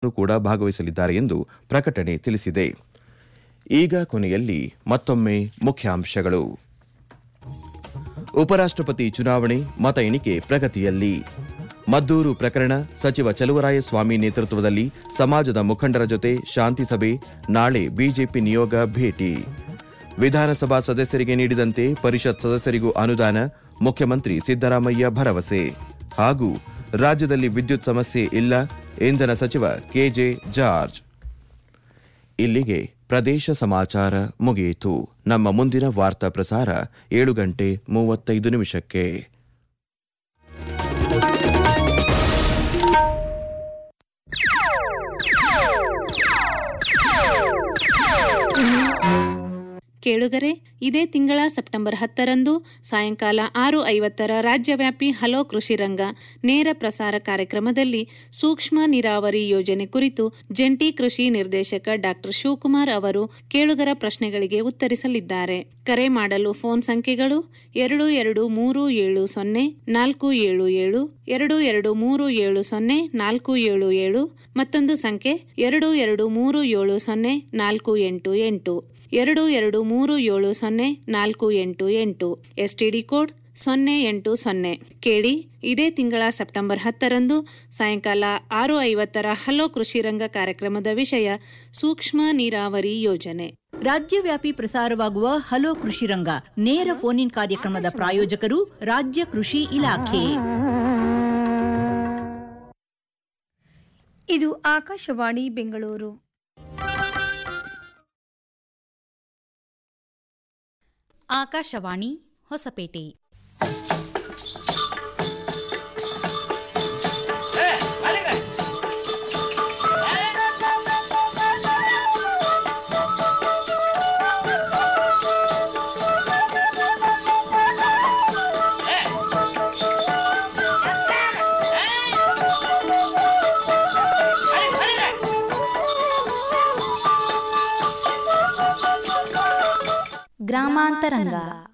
ಶಾಸಕರು ಕೂಡ ಭಾಗವಹಿಸಲಿದ್ದಾರೆ ಎಂದು ಪ್ರಕಟಣೆ ತಿಳಿಸಿದೆ ಈಗ ಕೊನೆಯಲ್ಲಿ ಮತ್ತೊಮ್ಮೆ ಮುಖ್ಯಾಂಶಗಳು ಉಪರಾಷ್ಟ್ರಪತಿ ಚುನಾವಣೆ ಮತ ಎಣಿಕೆ ಪ್ರಗತಿಯಲ್ಲಿ ಮದ್ದೂರು ಪ್ರಕರಣ ಸಚಿವ ಚಲುವರಾಯಸ್ವಾಮಿ ನೇತೃತ್ವದಲ್ಲಿ ಸಮಾಜದ ಮುಖಂಡರ ಜೊತೆ ಶಾಂತಿ ಸಭೆ ನಾಳೆ ಬಿಜೆಪಿ ನಿಯೋಗ ಭೇಟಿ ವಿಧಾನಸಭಾ ಸದಸ್ಯರಿಗೆ ನೀಡಿದಂತೆ ಪರಿಷತ್ ಸದಸ್ಯರಿಗೂ ಅನುದಾನ ಮುಖ್ಯಮಂತ್ರಿ ಸಿದ್ದರಾಮಯ್ಯ ಭರವಸೆ ಹಾಗೂ ರಾಜ್ಯದಲ್ಲಿ ವಿದ್ಯುತ್ ಸಮಸ್ಯೆ ಇಲ್ಲ ಇಂಧನ ಸಚಿವ ಕೆಜೆ ಜಾರ್ಜ್ ಇಲ್ಲಿಗೆ ಪ್ರದೇಶ ಸಮಾಚಾರ ಮುಗಿಯಿತು ನಮ್ಮ ಮುಂದಿನ ವಾರ್ತಾ ಪ್ರಸಾರ ಏಳು ಗಂಟೆ ಮೂವತ್ತೈದು ನಿಮಿಷಕ್ಕೆ ಕೇಳುಗರೆ ಇದೇ ತಿಂಗಳ ಸೆಪ್ಟೆಂಬರ್ ಹತ್ತರಂದು ಸಾಯಂಕಾಲ ಆರು ಐವತ್ತರ ರಾಜ್ಯವ್ಯಾಪಿ ಹಲೋ ಕೃಷಿ ರಂಗ ನೇರ ಪ್ರಸಾರ ಕಾರ್ಯಕ್ರಮದಲ್ಲಿ ಸೂಕ್ಷ್ಮ ನೀರಾವರಿ ಯೋಜನೆ ಕುರಿತು ಜಂಟಿ ಕೃಷಿ ನಿರ್ದೇಶಕ ಡಾಕ್ಟರ್ ಶಿವಕುಮಾರ್ ಅವರು ಕೇಳುಗರ ಪ್ರಶ್ನೆಗಳಿಗೆ ಉತ್ತರಿಸಲಿದ್ದಾರೆ ಕರೆ ಮಾಡಲು ಫೋನ್ ಸಂಖ್ಯೆಗಳು ಎರಡು ಎರಡು ಮೂರು ಏಳು ಸೊನ್ನೆ ನಾಲ್ಕು ಏಳು ಏಳು ಎರಡು ಎರಡು ಮೂರು ಏಳು ಸೊನ್ನೆ ನಾಲ್ಕು ಏಳು ಏಳು ಮತ್ತೊಂದು ಸಂಖ್ಯೆ ಎರಡು ಎರಡು ಮೂರು ಏಳು ಸೊನ್ನೆ ನಾಲ್ಕು ಎಂಟು ಎಂಟು ಎರಡು ಎರಡು ಮೂರು ಏಳು ಸೊನ್ನೆ ನಾಲ್ಕು ಎಂಟು ಎಂಟು ಎಸ್ಟಿಡಿ ಕೋಡ್ ಸೊನ್ನೆ ಎಂಟು ಸೊನ್ನೆ ಕೇಳಿ ಇದೇ ತಿಂಗಳ ಸೆಪ್ಟೆಂಬರ್ ಹತ್ತರಂದು ಸಾಯಂಕಾಲ ಆರು ಐವತ್ತರ ಹಲೋ ಕೃಷಿ ರಂಗ ಕಾರ್ಯಕ್ರಮದ ವಿಷಯ ಸೂಕ್ಷ್ಮ ನೀರಾವರಿ ಯೋಜನೆ ರಾಜ್ಯವ್ಯಾಪಿ ಪ್ರಸಾರವಾಗುವ ಹಲೋ ಕೃಷಿ ರಂಗ ನೇರ ಫೋನ್ ಇನ್ ಕಾರ್ಯಕ್ರಮದ ಪ್ರಾಯೋಜಕರು ರಾಜ್ಯ ಕೃಷಿ ಇಲಾಖೆ ಇದು ಆಕಾಶವಾಣಿ ಬೆಂಗಳೂರು ಆಕಾಶವಾಣಿ ಹೊಸಪೇಟೆ ಗ್ರಾಮಾಂತರಂಗ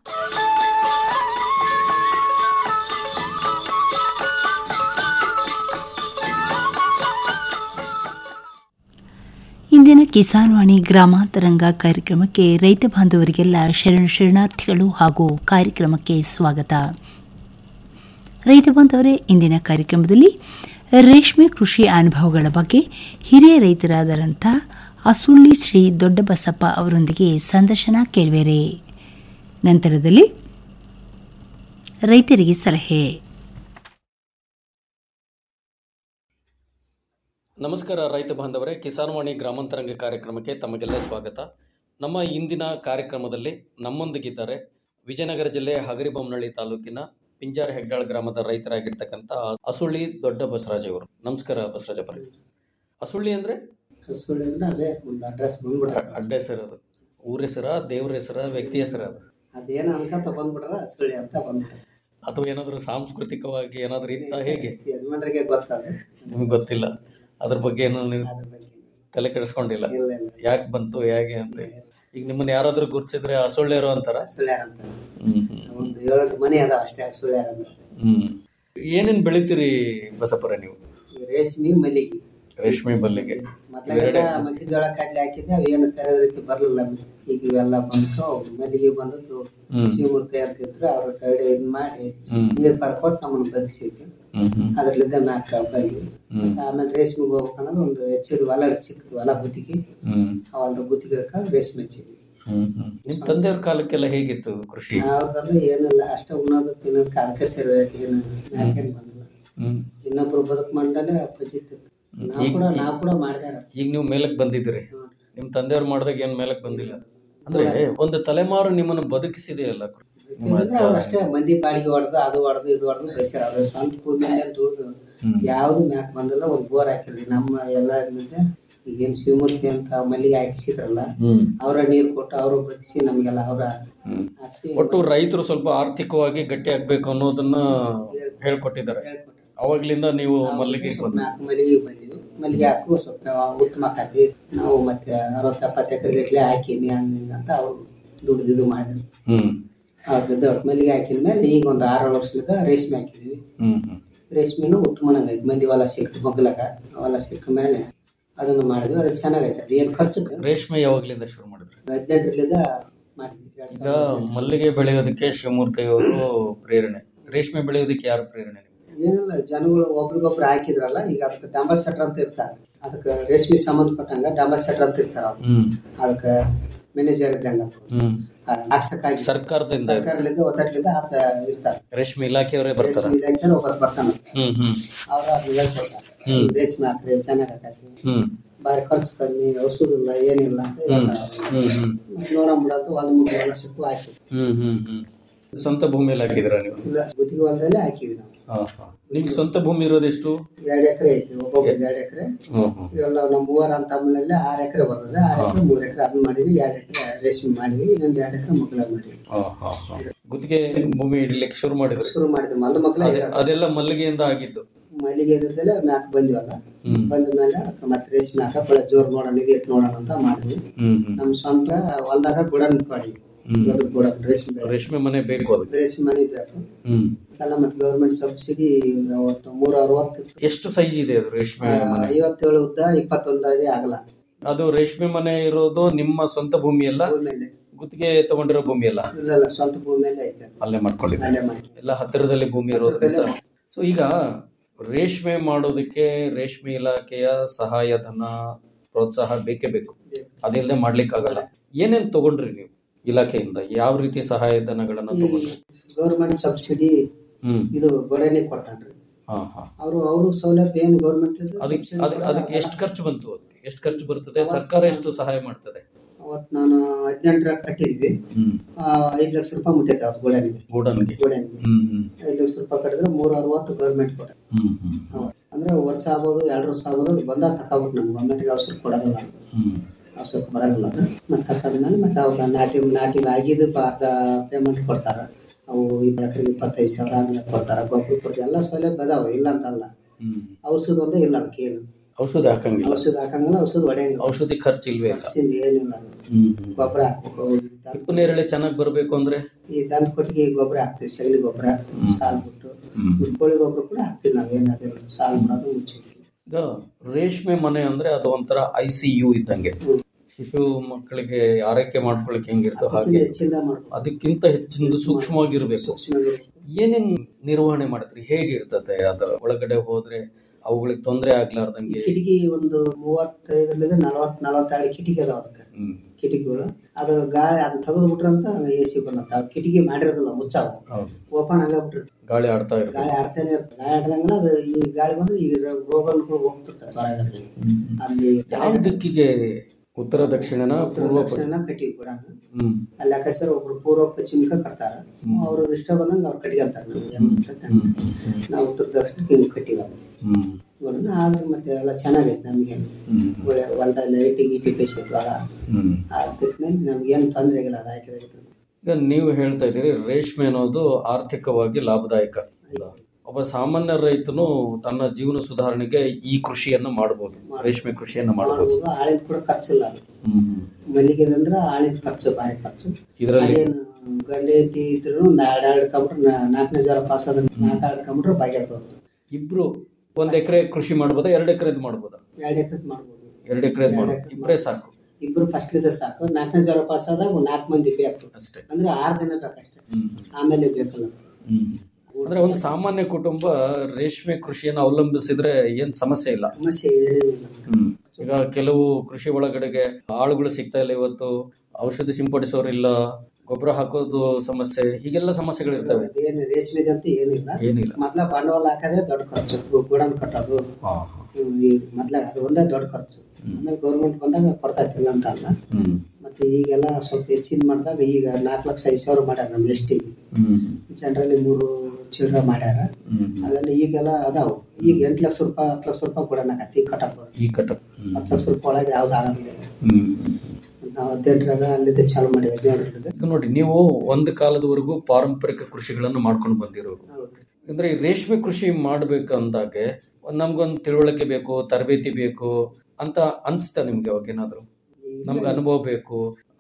ಇಂದಿನ ಕಿಸಾನ್ ವಾಣಿ ಗ್ರಾಮಾಂತರಂಗ ಕಾರ್ಯಕ್ರಮಕ್ಕೆ ರೈತ ಬಾಂಧವರಿಗೆಲ್ಲ ಶರಣ ಶರಣಾರ್ಥಿಗಳು ಹಾಗೂ ಕಾರ್ಯಕ್ರಮಕ್ಕೆ ಸ್ವಾಗತ ರೈತ ಬಾಂಧವರೇ ಇಂದಿನ ಕಾರ್ಯಕ್ರಮದಲ್ಲಿ ರೇಷ್ಮೆ ಕೃಷಿ ಅನುಭವಗಳ ಬಗ್ಗೆ ಹಿರಿಯ ರೈತರಾದರಂಥ ಅಸುಳ್ಳಿ ಶ್ರೀ ದೊಡ್ಡಬಸಪ್ಪ ಅವರೊಂದಿಗೆ ಸಂದರ್ಶನ ಕೇಳುವೆರೆ ನಂತರದಲ್ಲಿ ರೈತರಿಗೆ ಸಲಹೆ ನಮಸ್ಕಾರ ರೈತ ಬಾಂಧವರೇ ಕಿಸಾನ್ ವಾಣಿ ಗ್ರಾಮಾಂತರಂಗ ಕಾರ್ಯಕ್ರಮಕ್ಕೆ ತಮಗೆಲ್ಲ ಸ್ವಾಗತ ನಮ್ಮ ಇಂದಿನ ಕಾರ್ಯಕ್ರಮದಲ್ಲಿ ನಮ್ಮೊಂದಿಗಿದ್ದಾರೆ ವಿಜಯನಗರ ಜಿಲ್ಲೆಯ ಹಗರಿಬೊಮ್ಮನಹಳ್ಳಿ ತಾಲೂಕಿನ ಪಿಂಜಾರ ಹೆಗ್ಡಾಳ್ ಗ್ರಾಮದ ರೈತರಾಗಿರ್ತಕ್ಕಂಥ ಅಸುಳ್ಳಿ ದೊಡ್ಡ ಬಸವರಾಜ್ ಅವರು ನಮಸ್ಕಾರ ಬಸವರಾಜ ಪರ ಅಸುಳ್ಳಿ ಅಂದ್ರೆ ಹಸುಳಿಂದ ಅದೇ ಒಂದು ಅಡ್ರೆಸ್ ಬಂದ್ಬಿಟ್ರೆ ಅಡ್ಡ ಹೆಸರು ಅದು ಊರ ಹೆಸರ ದೇವ್ರ ಹೆಸರ ವ್ಯಕ್ತಿ ಹೆಸರ ಅದು ಅದೇನೋ ಅನ್ಕೊಂತ ಬಂದ್ಬಿಟ್ರ ಹಸುಳಿ ಅಂತ ಬಂದ್ಬಿಟ್ರೆ ಅಥವಾ ಏನಾದರೂ ಸಾಂಸ್ಕೃತಿಕವಾಗಿ ಏನಾದರೂ ಇತ್ತ ಹೇಗೆ ಯಜಮಾನ್ರಿಗೆ ಗೊತ್ತದ ನಿಮ್ಗೆ ಗೊತ್ತಿಲ್ಲ ಅದ್ರ ಬಗ್ಗೆ ಏನು ನೀವು ಅದ್ರ ಬಗ್ಗೆ ತಲೆ ಕೆಡಿಸ್ಕೊಂಡಿಲ್ಲ ಇಲ್ಲ ಇಲ್ಲ ಯಾಕೆ ಬಂತು ಹೇಗೆ ಅಂತ ಈಗ ನಿಮ್ಮನ್ನ ಯಾರಾದ್ರೂ ಗುರ್ಸಿದ್ರೆ ಅಸೊಳ್ಳೆರು ಅಂತಾರ ಹಸುಳ್ಯಾರ ಅಂತ ಹ್ಮ್ ಹ್ಮ್ ಒಂದು ಏಳೆಂಟು ಮನೆ ಅದಾವ ಅಷ್ಟೇ ಹಸುಳ್ಯಾರ ಅಂತ ಹ್ಮ್ ಏನೇನ್ ಬೆಳಿತೀರಿ ಬಸಪ್ಪರ ನೀವು ಈ ರೇಷ್ಮೆ ಮಲ್ಲಿಗೆ ರೇಷ್ಮೆ ಬಲ್ಲಿಗೆ ಮೊದ್ಲಾಗೆಲ್ಲ ಮೆಕ್ಕೆಜೋಳ ಕಡ್ಲೆ ಹಾಕಿದ್ದೆ ಅವು ಏನು ಸರಿಯಾದ ರೀತಿ ಬರಲಿಲ್ಲ ಈಗ ಇವೆಲ್ಲ ಬಂತು ಅವು ಮಲ್ಲಿಗೆ ಬಂದದ್ದು ಹ್ಮ್. ಶಿವಮೂರ್ತಿ ಇರ್ತಿದ್ರು ಅವ್ರ ಕಡೆ ಇದು ಮಾಡಿ ಹ್ಮ್ ನೀರು ಪರ್ಕೊಟ್ಟು ನಮ್ಮನ್ನು ಬದುಕಿಸಿದ್ರು ಹ್ಮ್ ಹ್ಮ್ ಅದ್ರಲ್ಲಿದ್ದ ಮ್ಯಾಕ ಬಂದ್ವಿ ಹ್ಮ್ ಆಮೇಲೆ ರೇಷ್ಮೆಗೆ ಹೋಗ್ಕೊಂಡು ಒಂದು ಹೆಚ್ಚಿಡು ಹೊಲ ಸಿಕ್ತು ಹೊಲ ಗುತ್ತಿಗೆ ಹ್ಮ್ ಆ ಒಂದು ಗುತ್ತಿಗೆ ಹಿಡ್ಕೊಂಡು ರೇಷ್ಮೆ ಹಚ್ಚಿದ್ವಿ ಹ್ಮ್ ಹ್ಮ್ ನಿಮ್ ತಂದೆಯವ್ರ ಕಾಲಕ್ಕೆಲ್ಲ ಹೇಗಿತ್ತು ಕೃಷಿ ಅವ್ರದ್ದು ಏನಿಲ್ಲ ಅಷ್ಟೇ ಉಣ್ಣೋದು ತಿನ್ನೋದಕ್ಕೆ ಅದಕ್ಕೆ ಸೇರ್ಬೇಕು ಏನು ಯಾಕೇನು ಬಂದಿಲ್ಲ ಹ್ಮ್ ಇನ್ನೊಬ್ರು ಬದುಕು ಮಾಡ್ದಲೆ ಅಪ್ಪಜಿತ್ತು ನಾವು ಕೂಡ ನಾವು ಕೂಡ ಮಾಡ್ದಾರ ಈಗ ನೀವು ಮೇಲಕ್ ಬಂದಿದ್ದೀರಿ ನಿಮ್ ತಂದೆಯವ್ರು ಮಾಡಿದಾಗ ಏನ್ ಮೇಲಕ್ ಬಂದಿಲ್ಲ ಅಂದ್ರೆ ಒಂದು ತಲೆಮಾರು ನಿಮ್ಮನ್ನು ಬದುಕಿಸಿದೆಯಲ್ಲ ಅವ್ರು ಅಷ್ಟೇ ಮಂದಿ ಬಾಡಿಗೆ ಹೊಡೆದು ಅದು ಹೊಡೆದು ಇದು ಹೊಡೆದು ಬೆಳೆಸ್ಯಾರ ಅವ್ರು ಸ್ವಂತ ಕೂಲಿ ದುಡ್ದು ಹ್ಮ್. ಯಾವ್ದು ಮ್ಯಾಕ್ ಬಂದಿಲ್ಲ ಒಂದು ಬೋರ್ ಹಾಕಿದ್ವಿ ನಮ್ಮ ಎಲ್ಲ ಇದ್ದಿದ್ದೆ ಈಗೇನು ಶಿವಮೂರ್ತಿ ಅಂತ ಮಲ್ಲಿಗೆ ಹಾಕಿಸಿದ್ರಲ್ಲ ಹ್ಮ್ ಅವರ ನೀರು ಕೊಟ್ಟು ಅವರು ಬದುಕಿಸಿ ನಮಗೆಲ್ಲ ಅವರ ಹ್ಮ್ ಹಾಕಿ ಒಟ್ಟು ರೈತರು ಸ್ವಲ್ಪ ಆರ್ಥಿಕವಾಗಿ ಗಟ್ಟಿ ಆಗ್ಬೇಕು ಅನ್ನೋದನ್ನ ಹೇಳ್ಕೊಟ್ಟಿದ್ದಾರೆ ಅವಾಗ್ಲಿಂದ ನೀವು ಮಲ್ಲಿಗೆ ಬಂದ್ರಿ ನಾಲ್ಕು ಮಲ್ಲಿಗೆ ಬಂದಿವಿ ಮಲ್ಲಿಗೆ ಹಾಕು ಸ್ವಲ್ಪ ನಾವು ಉತ್ತಮ ಆಕತಿ ನಾವು ಮತ್ತೆ ಅರವತ್ತು ಎಪ್ಪತ್ತು ಎಕರೆ ಗಟ್ಲೆ ಹಾಕಿನಿ ಹಂಗಿಂಗ ಅಂತ ಅವ್ರು ದುಡ್ದು ಇದು ಮಾಡಿದ್ರು ಹ್ಮ್ ಅವ್ರದ್ದು ಮಲ್ಲಿಗೆ ಹಾಕಿದ ಮೇಲೆ ಈಗ ಒಂದು ಆರು ವರ್ಷದಿಂದ ರೇಷ್ಮೆ ಹಾಕಿದ್ವಿ ಹ್ಮ್ ಹ್ಮ್ ರೇಷ್ಮೆನೂ ಉತ್ತಮನಂಗ ಐತಿ ಮಂದಿ ಹೊಲ ಸಿಕ್ತು ಮಗ್ಲಕ ಹೊಲ ಸಿಕ್ಕ ಮೇಲೆ ಅದನ್ನು ಮಾಡಿದ್ವಿ ಅದು ಚೆನ್ನಾಗೈತೆ ಅದು ಏನು ಖರ್ಚು ರೇಷ್ಮೆ ಯಾವಾಗ್ಲಿಂದ ಶುರು ಮಾಡಿದ್ರಿ ಹದಿನೆಂಟರಿಂದ ಮಾಡಿದ್ವಿ ಎರಡ್ ಈಗ ಸಾವಿರದ ಮಲ್ಲಿಗೆ ಬೆಳೆಯೋದಕ್ಕೆ ಶಿವಮೂರ್ತಿ ಅವರು ಪ್ರೇರಣೆ ರೇಷ್ಮೆ ಬೆಳೆಯೋದಕ್ಕೆ ಯಾರು ಪ್ರೇರಣೆ ನಿಮ್ಗೆ? ಏನಿಲ್ಲ ಜನಗಳು ಒಬ್ರಿಗೊಬ್ರು ಹಾಕಿದ್ರಲ್ಲ ಈಗ ಅದಕ್ಕೆ ಡಾಂಬರ್ ಸೆಟ್ರ್ ಅಂತ ಇರ್ತಾರೆ ಅದಕ್ಕೆ ರೇಷ್ಮೆ ಸಂಬಂಧಪಟ್ಟಂಗ ಡಾಂಬರ್ ಸೆಟ್ರ್ ಅಂತ ಇರ್ತಾರ ಅವ್ರು ಹ್ಮ್ ಅದಕ್ಕೆ ಮ್ಯಾನೇಜರ್ ಇದ್ದಂಗ ಹ್ಮ್ ಹಾಕ್ಸಕ್ಕಾಗಿ ಸರ್ಕಾರದಿಂದ ಸರ್ಕಾರದಿಂದ ಒತ್ತಡಲಿಂದ ಆತ ಇರ್ತಾರೆ ರೇಷ್ಮೆ ಇಲಾಖೆಯವರೇ ಬರ್ತಾರ ರೇಷ್ಮೆ ಇಲಾಖೆ ಒಬ್ಬತ್ತು ಬರ್ತಾನ ಹ್ಮ್ ಹ್ಮ್ ಅವ್ರ ಅದನ್ನ ಹೇಳ್ಕೊಡ್ತಾರೆ ಹ್ಮ್. ರೇಷ್ಮೆ ಹಾಕ್ರಿ ಚೆನ್ನಾಗ್ ಆಕೈತಿ ಹ್ಮ್ ಬಾರಿ ಖರ್ಚು ಕಮ್ಮಿ ಔಷಧ ಇಲ್ಲ ಏನಿಲ್ಲ ಅಂತ ಹ್ಮ್ ಹೇಳ್ತಾರೆ ಹ್ಮ್ ಹ್ಮ್ ನೋಡಂಬಿಡತ್ತು ಒಂದು ಮುಗಿದ ವರ್ಷಕ್ಕೂ ಹಾಕಿ ಹ್ಮ್ ಹ್ಮ್ ಹ್ಮ್ ಸ್ವಂತ ಭೂಮಿಯಲ್ಲಿ ಹಾಕಿದ್ರ ನೀವು ಇಲ್ಲ ಗುತ್ತಿಗೆ ಹೊಲದಲ್ಲೇ ಹಾಕಿವಿ ನಾವು ಹಾ, ಹಾ. ನಿಮ್ಗೆ ಸ್ವಂತ ಭೂಮಿ ಇರೋದೆಷ್ಟು ಎರಡು ಎಕರೆ ಐತಿ ಒಬ್ಬೊಬ್ರಿಗೆ ಎರಡು ಎಕರೆ ಹ್ಮ್ ಹ್ಮ್ ಇವೆಲ್ಲ ನಮ್ಮ ಮೂವರ ಅಂತ ತಮ್ಮನಲ್ಲಿ ಆರು ಎಕರೆ ಬರ್ತದೆ ಆರು ಎಕರೆ ಮೂರು ಎಕರೆ ಅದನ್ನ ಮಾಡಿವಿ ಎರಡು ಎಕರೆ ರೇಷ್ಮೆ ಮಾಡಿವಿ ಇನ್ನೊಂದು ಎರಡು ಎಕರೆ ಮಕ್ಕಳ ಮಾಡಿವಿ ಹಾ, ಹಾ, ಹಾ. ಗುತ್ತಿಗೆ ಭೂಮಿ ಇಡ್ಲಿಕ್ಕೆ ಶುರು ಮಾಡಿದ್ರಿ ಶುರು ಮಾಡಿದ್ವಿ ಮಲ್ಲ ಮಕ್ಕಳ ಅದೆ- ಅದೆಲ್ಲ ಮಲ್ಲಿಗೆಯಿಂದ ಆಗಿದ್ದು ಮಲ್ಲಿಗೆ ಇದ್ದಲ್ಲೇ ಮ್ಯಾಕ್ ಬಂದಿವಲ್ಲ ಹ್ಮ್. ಬಂದ ಮೇಲೆ ಅದಕ್ಕೆ ಮತ್ತೆ ರೇಷ್ಮೆ ಹಾಕ ಒಳ್ಳೆ ಜೋರ್ ನೋಡೋಣ ಇದು ಇಟ್ಟು ನೋಡೋಣ ಅಂತ ಮಾಡಿದ್ವಿ ಹ್ಮ್ ಹ್ಮ್ ನಮ್ಮ ಸ್ವಂತ ಹೊಲ್ದಾಗ ಗುಡನ್ ಮಾಡಿವಿ ಹ್ಮ್. ದೊಡ್ಡ ಗುಡನ್ ರೇಷ್ಮೆ ಬೆಳೆ. ರೇಷ್ಮೆ ಮನೆ ಬೇಕು ಅದಕ್ಕೆ ರೇಷ್ಮೆ ಮನೆ ಬೇಕು ಹ್ಮ್ ಎಲ್ಲ ಮತ್ತೆ ಗೌರ್ಮೆಂಟ್ ಸಬ್ಸಿಡಿ ಅವತ್ತು ಮೂರ ಅರವತ್ತು ಎಷ್ಟು ಸೈಜ್ ಇದೆ ಅದು ರೇಷ್ಮೆ ಮನೆ ಐವತ್ತೇಳು ಉದ್ದ ಇಪ್ಪತ್ತೊಂದು ಅದೇ ಆಗಲ್ಲ ಅದು ರೇಷ್ಮೆ ಮನೆ ಇರೋದು ನಿಮ್ಮ ಸ್ವಂತ ಭೂಮಿ ಅಲ್ಲ ಭೂಮಿಯಲ್ಲಿ ಗುತ್ತಿಗೆ ತಗೊಂಡಿರೋ ಭೂಮಿ ಅಲ್ಲ ಇಲ್ಲ ಇಲ್ಲ ಸ್ವಂತ ಭೂಮಿಯಲ್ಲೇ ಐತೆ ಅಲ್ಲೇ ಮಾಡ್ಕೊಂಡಿದ್ದೆ ಅಲ್ಲೇ ಮಾಡಿ ಎಲ್ಲ ಹತ್ತಿರದಲ್ಲಿ ಭೂಮಿ ಇರೋದ್ರಿಂದ ಸೊ ಈಗ ರೇಷ್ಮೆ ಮಾಡೋದಕ್ಕೆ ರೇಷ್ಮೆ ಇಲಾಖೆಯ ಸಹಾಯಧನ ಪ್ರೋತ್ಸಾಹ ಬೇಕೇ ಬೇಕು ಅದಿಲ್ಲದೆ ಮಾಡ್ಲಿಕ್ಕಾಗಲ್ಲ ಏನೇನ್ ತಗೊಂಡ್ರಿ ನೀವು ಇಲಾಖೆಯಿಂದ ಯಾವ ರೀತಿ ಸಹಾಯಧನಗಳನ್ನ ತಗೊಂಡ್ರಿ ಗೌರ್ಮೆಂಟ್ ಸಬ್ಸಿಡಿ ಹ್ಮ್ ಇದು ಗೊಡೆನೆ ಕೊಡ್ತಾನ್ರಿ ಹಾ ಹಾ ಅವರು ಅವರು ಸೌಲಭ್ಯ ಏನು ಗೌರ್ಮೆಂಟ್ ಅದಕ್ಕೆ ಅದಕ್ಕೆ ಅದಕ್ಕೆ ಎಷ್ಟು ಖರ್ಚು ಬಂತು ಅದಕ್ಕೆ ಎಷ್ಟು ಖರ್ಚು ಬರ್ತದೆ ಸರ್ಕಾರ ಎಷ್ಟು ಸಹಾಯ ಮಾಡ್ತದೆ ಅವತ್ತು ನಾನು ಹದಿನೆಂಟರ ಕಟ್ಟಿದ್ವಿ ಹ್ಮ್ ಆ, ಐದು ಲಕ್ಷ ರೂಪಾಯಿ ಮುಟ್ಟೈತೆ ಅವತ್ತು ಗೋಡನಿಗೆ ಗೋಡನ್ಗೆ ಗೋಡನಿಗೆ ಹ್ಮ್ ಹ್ಮ್ ಐದು ಲಕ್ಷ ರೂಪಾಯಿ ಕಟ್ಟಿದ್ರೆ ಮೂರ ಅರವತ್ತು ಗೌರ್ಮೆಂಟ್ ಕೊಡ ಹ್ಮ್ ಹ್ಮ್ ಅಂದ್ರೆ ವರ್ಷ ಆಗ್ಬೋದು ಎರಡು ವರ್ಷ ಆಗ್ಬೋದು ಅದು ಬಂದಾಗ ತಗೋಬೇಕು ನಮ್ಗೆ ಗೌರ್ಮೆಂಟ್ಗೆ ಅವಸರ ಕೊಡೋದಿಲ್ಲ ಹ್ಮ್ ಅವಸರ ಬರೋದಿಲ್ಲ ಅದು ಮತ್ತೆ ತಕೊಂಡ್ಮೇಲೆ ಮತ್ತೆ ಅವಾಗ ನಾಟಿ ನಾಟಿ ಆಗಿದ್ದು ಅರ್ಧ ಪೇಮೆಂಟ್ ಕೊಡ್ತಾರ ಅವು ಇದು ಎಕರೆಗೆ ಇಪ್ಪತ್ತೈದು ಸಾವಿರ ಹಂಗೆ ಕೊಡ್ತಾರ ಗೊಬ್ಬರ ಕೊಡ್ತಾರೆ ಎಲ್ಲ ಸೌಲಭ್ಯ ಅದಾವ ಇಲ್ಲ ಅಂತಲ್ಲ ಹ್ಮ್ ಔಷಧ ಒಂದೇ ಇಲ್ಲ ಅದಕ್ಕೆ ಏನು ಔಷಧ ಹಾಕಂಗಿಲ್ಲ ಔಷಧ ಹಾಕಂಗಿಲ್ಲ ಔಷಧ ಹೊಡೆಯಂಗಿಲ್ಲ ಔಷಧಿ ಖರ್ಚು ಇಲ್ವೇ ಇಲ್ಲ ಖರ್ಚಿಂದ ಏನಿಲ್ಲ ಅದು ಹ್ಮ್ ಹ್ಮ್ ಗೊಬ್ಬರ ಹಾಕ್ಬೇಕು ದನ- ಹಿಪ್ಪು ನೇರಳೆ ಚೆನ್ನಾಗಿ ಬರಬೇಕು ಅಂದ್ರೆ ಈ ದನದ ಕೊಟ್ಟಿಗೆ ಗೊಬ್ಬರ ಹಾಕ್ತೀವಿ ಸಗಣಿ ಗೊಬ್ಬರ ಸಾಲ್ ಬಿಟ್ಟು ಹ್ಮ್. ಕೋಳಿ ಗೊಬ್ಬರ ಕೂಡ ಹಾಕ್ತೀವಿ ನಾವೇನದಿಲ್ಲ ಸಾಲ್ ಬಿಡೋದು ಮುಚ್ಚಿ ಈಗ ರೇಷ್ಮೆ ಮನೆ ಅಂದ್ರೆ ಅದು ಒಂಥರ ಐ ಸಿ ಯು ಇದ್ದಂಗೆ ಹ್ಮ್. ಶಿಶು ಮಕ್ಕಳಿಗೆ ಆರೈಕೆ ಮಾಡ್ಕೊಳಕ್ ಹೆಂಗಿರ್ತೋ ಹಾಗೆ ಹೆಚ್ಚಿಂದ ಮಾಡ್ಬೇಕು ಅದಕ್ಕಿಂತ ಹೆಚ್ಚಿನ ಸೂಕ್ಷ್ಮವಾಗಿರ್ಬೇಕು ಏನೇನ್ ನಿರ್ವಹಣೆ ಮಾಡ್ತೀರಿ ಹೇಗಿರ್ತದೆ ಅದರ ಒಳಗಡೆ ಹೋದ್ರೆ ಅವುಗಳಿಗೆ ತೊಂದರೆ ಆಗ್ಲಾರ್ದಂಗೆ ಕಿಟಕಿ ಒಂದು ಮೂವತ್ತೈದರಿಂದ ನಲವತ್ ನಲವತ್ತೆರಡು ಕಿಟಕಿ ಅದಾವ ಅದಕ್ಕೆ ಹ್ಮ್ ಕಿಟಕಿಗಳು ಅದು ಗಾಳಿ ಅದನ್ನ ತೆಗೆದು ಬಿಟ್ರಂತ ಎ ಸಿ ಬಂದಂತ ಅವು ಕಿಟಕಿ ಮಾಡಿರೋದಿಲ್ಲ ಮುಚ್ಚಾವು ಹೌದು ಓಪನ್ ಆಗೇ ಬಿಟ್ಟಿರ್ತದೆ ಗಾಳಿ ಆಡ್ತಾ ಇರ್ತದೆ ಗಾಳಿ ಆಡ್ತಾನೆ ಇರ್ತದೆ ಗಾಳಿ ಆಡ್ದಂಗ ಅದು ಈ ಗಾಳಿ ಬಂದ್ರೆ ಈ ರೋಗಗಳು ಹೋಗ್ತಿರ್ತದೆ ಹೊರಗಡೆ ಅಲ್ಲಿ ಯಾವ ದಿಕ್ಕಿಗೆ ಉತ್ತರ ದಕ್ಷಿಣನ ಪೂರ್ವ ಪಶ್ಚಿಮ? ದಕ್ಷಿಣ ಕಟ್ಟಿಗೆ ಕೂಡ ಹ್ಮ್ ಅಲ್ಲಿ ಅಕಸ್ಮಾತ್ ಒಬ್ರು ಪೂರ್ವ ಪಶ್ಚಿಮಕ್ಕೆ ಕಟ್ತಾರ ಅವ್ರು ಇಷ್ಟ ಬಂದಂಗ ಅವ್ರು ಕಟ್ಕೊಂತಾರೆ ನಮ್ಗೆ ಹೆಂಗ್ ಅನ್ಸುತ್ತೆ ಹಂಗೆ. ನಾವು ಉತ್ತರ ದಕ್ಷಿಣಕ್ಕೆ ಹಿಂಗೆ ಕಟ್ಟಿವ ಹ್ಮ್ ಇವ್ರನ್ನ ಆದ್ರೆ ಮತ್ತೆ ಎಲ್ಲ ಚೆನ್ನಾಗೈತೆ ನಮಗೆ ಹ್ಮ್ ಒಳ್ಳೆ ಹೊಲದಲ್ಲಿ ಲೈಟಿ ಗೀಟಿ ಬೇಸಿದ್ವಲ್ಲ ಹ್ಮ್ ಆ ದಿಕ್ಕಿನಲ್ಲಿ ನಮ್ಗೆ ಏನು ತೊಂದರೆ ಆಗಿಲ್ಲ ಅದು ಹಾಕಿದ್ರೆ ಈಗ ನೀವು ಹೇಳ್ತಾ ಇದ್ದೀರಿ ರೇಷ್ಮೆ ಅನ್ನೋದು ಆರ್ಥಿಕವಾಗಿ ಲಾಭದಾಯಕ ಒಬ್ಬ ಸಾಮಾನ್ಯ ರೈತನು ತನ್ನ ಜೀವನ ಸುಧಾರಣೆಗೆ ಈ ಕೃಷಿಯನ್ನ ಮಾಡಬಹುದು ರೇಷ್ಮೆ ಕೃಷಿಯನ್ನ ಮಾಡಬಹುದು ಮಾಡ್ಬೋದು ಆಳಿದ ಕೂಡ ಖರ್ಚಿಲ್ಲ ಅದು ಹ್ಮ್ ಮಲ್ಲಿಗೆ ಅಂದ್ರೆ ಆಳಿದ ಖರ್ಚು ಭಾರಿ ಖರ್ಚು ಇದರಲ್ಲಿ ಅದೇನು ಗಂಡ ಐತಿ ಇದ್ರು ಒಂದು ಎರಡು ಎರಡು ಕಂಬಿಟ್ರೆ ನಾಲ್ಕನೇ ಜ್ವರ ಪಾಸ್ ಆದ್ರೆ ನಾಲ್ಕು ಎರಡು ಕಂಬಿಟ್ರೆ ಬಾಗ್ಯಾಡ್ಬೋದು ಇಬ್ರು ಒಂದ್ ಎಕರೆ ಕೃಷಿ ಮಾಡ್ಬೋದಾ ಎರಡು ಎಕರೆದ್ ಮಾಡ್ಬೋದಾ ಎರಡು ಎಕರೆ ಮಾಡ್ಬೋದು ಎರಡು ಎಕರೆದ್ ಮಾಡ್ಬೋದು ಇಬ್ಬರೇ ಸಾಕು ಇಬ್ರು ಫಸ್ಟ್ ಇದ್ರೆ ಸಾಕು ನಾಲ್ಕನೇ ಜ್ವರ ಪಾಸ್ ಆದಾಗ ಒಂದು ನಾಲ್ಕು ಮಂದಿ ಬೇಕು ಅಷ್ಟೇ ಅಂದ್ರೆ ಆರು ದಿನ ಬೇಕಷ್ಟೇ ಹ್ಮ್ ಆಮೇಲೆ ಬೇಕಲ್ಲ ಹ್ಮ್ ಅಂದ್ರೆ ಒಂದು ಸಾಮಾನ್ಯ ಕುಟುಂಬ ರೇಷ್ಮೆ ಕೃಷಿಯನ್ನು ಅವಲಂಬಿಸಿದ್ರೆ ಏನ್ ಸಮಸ್ಯೆ ಇಲ್ಲ ಸಮಸ್ಯೆ ಏನೇನಿಲ್ಲ ಹ್ಮ್ ಈಗ ಕೆಲವು ಕೃಷಿ ಒಳಗಡೆಗೆ ಆಳುಗಳು ಸಿಗ್ತಾ ಇಲ್ಲ ಇವತ್ತು ಔಷಧಿ ಸಿಂಪಡಿಸೋರಿಲ್ಲ ಗೊಬ್ಬರ ಹಾಕೋದು ಸಮಸ್ಯೆ ಹೀಗೆಲ್ಲ ಸಮಸ್ಯೆಗಳು ಇರ್ತವೆ ಏನು ರೇಷ್ಮೆದೆ ಅಂತ ಏನಿಲ್ಲ ಏನಿಲ್ಲ ಮೊದ್ಲ ಬಂಡವಾಳ ಹಾಕೋದೇ ದೊಡ್ಡ ಖರ್ಚು ಗುಡನ್ ಕಟ್ಟೋದು ಹ್ಮ್, ಈ ಮೊದ್ಲ ಅದು ಒಂದೇ ದೊಡ್ಡ ಖರ್ಚು ಆಮೇಲೆ ಗೌರ್ಮೆಂಟ್ ಬಂದಾಗ ಕೊಡ್ತೈತಿಲ್ಲ ಅಂತ ಅಲ್ಲ ಹ್ಮ್ ಮತ್ತೆ ಈಗೆಲ್ಲ ಸ್ವಲ್ಪ ಹೆಚ್ಚಿನ ಮಾಡಿದಾಗ ಈಗ ನಾಲ್ಕು ಲಕ್ಷ ಐದು ಸಾವಿರ ಮಾಡ್ಯಾರ ನಮ್ಮ ಎಷ್ಟಿಗೆ ಹ್ಮ್ ಜನರಲ್ಲಿ ಮೂರು ಚಿಲ್ಲರೆ ಮಾಡ್ಯಾರ ಹ್ಮ್ ಅವೆಲ್ಲ ಈಗೆಲ್ಲ ಅದಾವು ಈಗ ಎಂಟು ಲಕ್ಷ ರೂಪಾಯಿ ಹತ್ತು ಲಕ್ಷ ರೂಪಾಯಿ ಕೊಡೋಣಕತ್ತಿ ಕಟ್ಟಕ್ ಈ ಕಟಕ್ ಹತ್ತು ಲಕ್ಷ ರೂಪಾಯಿ ಒಳಗೆ ಯಾವ್ದು ಆಗೋದಿಲ್ಲ ಈಗ. ಹ್ಮ್ ನಾವು ಹದಿನೆಂಟರಾಗ ಅಲ್ಲಿದ್ದ ಚಾಲು ಮಾಡಿವಿ ಹದಿನೇಳರಿಂದ ಈಗ ನೋಡಿ ನೀವು ಒಂದು ಕಾಲದವರೆಗೂ ಪಾರಂಪರಿಕ ಕೃಷಿಗಳನ್ನು ಮಾಡ್ಕೊಂಡು ಬಂದಿರೋರು ಅಂದ್ರೆ ಈ ರೇಷ್ಮೆ ಕೃಷಿ ಮಾಡ್ಬೇಕಂದಾಗೆ ಒಂದ್ ನಮ್ಗೊಂದು ತಿಳುವಳಿಕೆ ಬೇಕು ತರಬೇತಿ ಬೇಕು ಅಂತ ಅನ್ಸ್ತಾ ನಿಮ್ಗೆ ಅವಾಗ ಏನಾದ್ರು ನಮ್ಗೆ ಅನುಭವ ಬೇಕು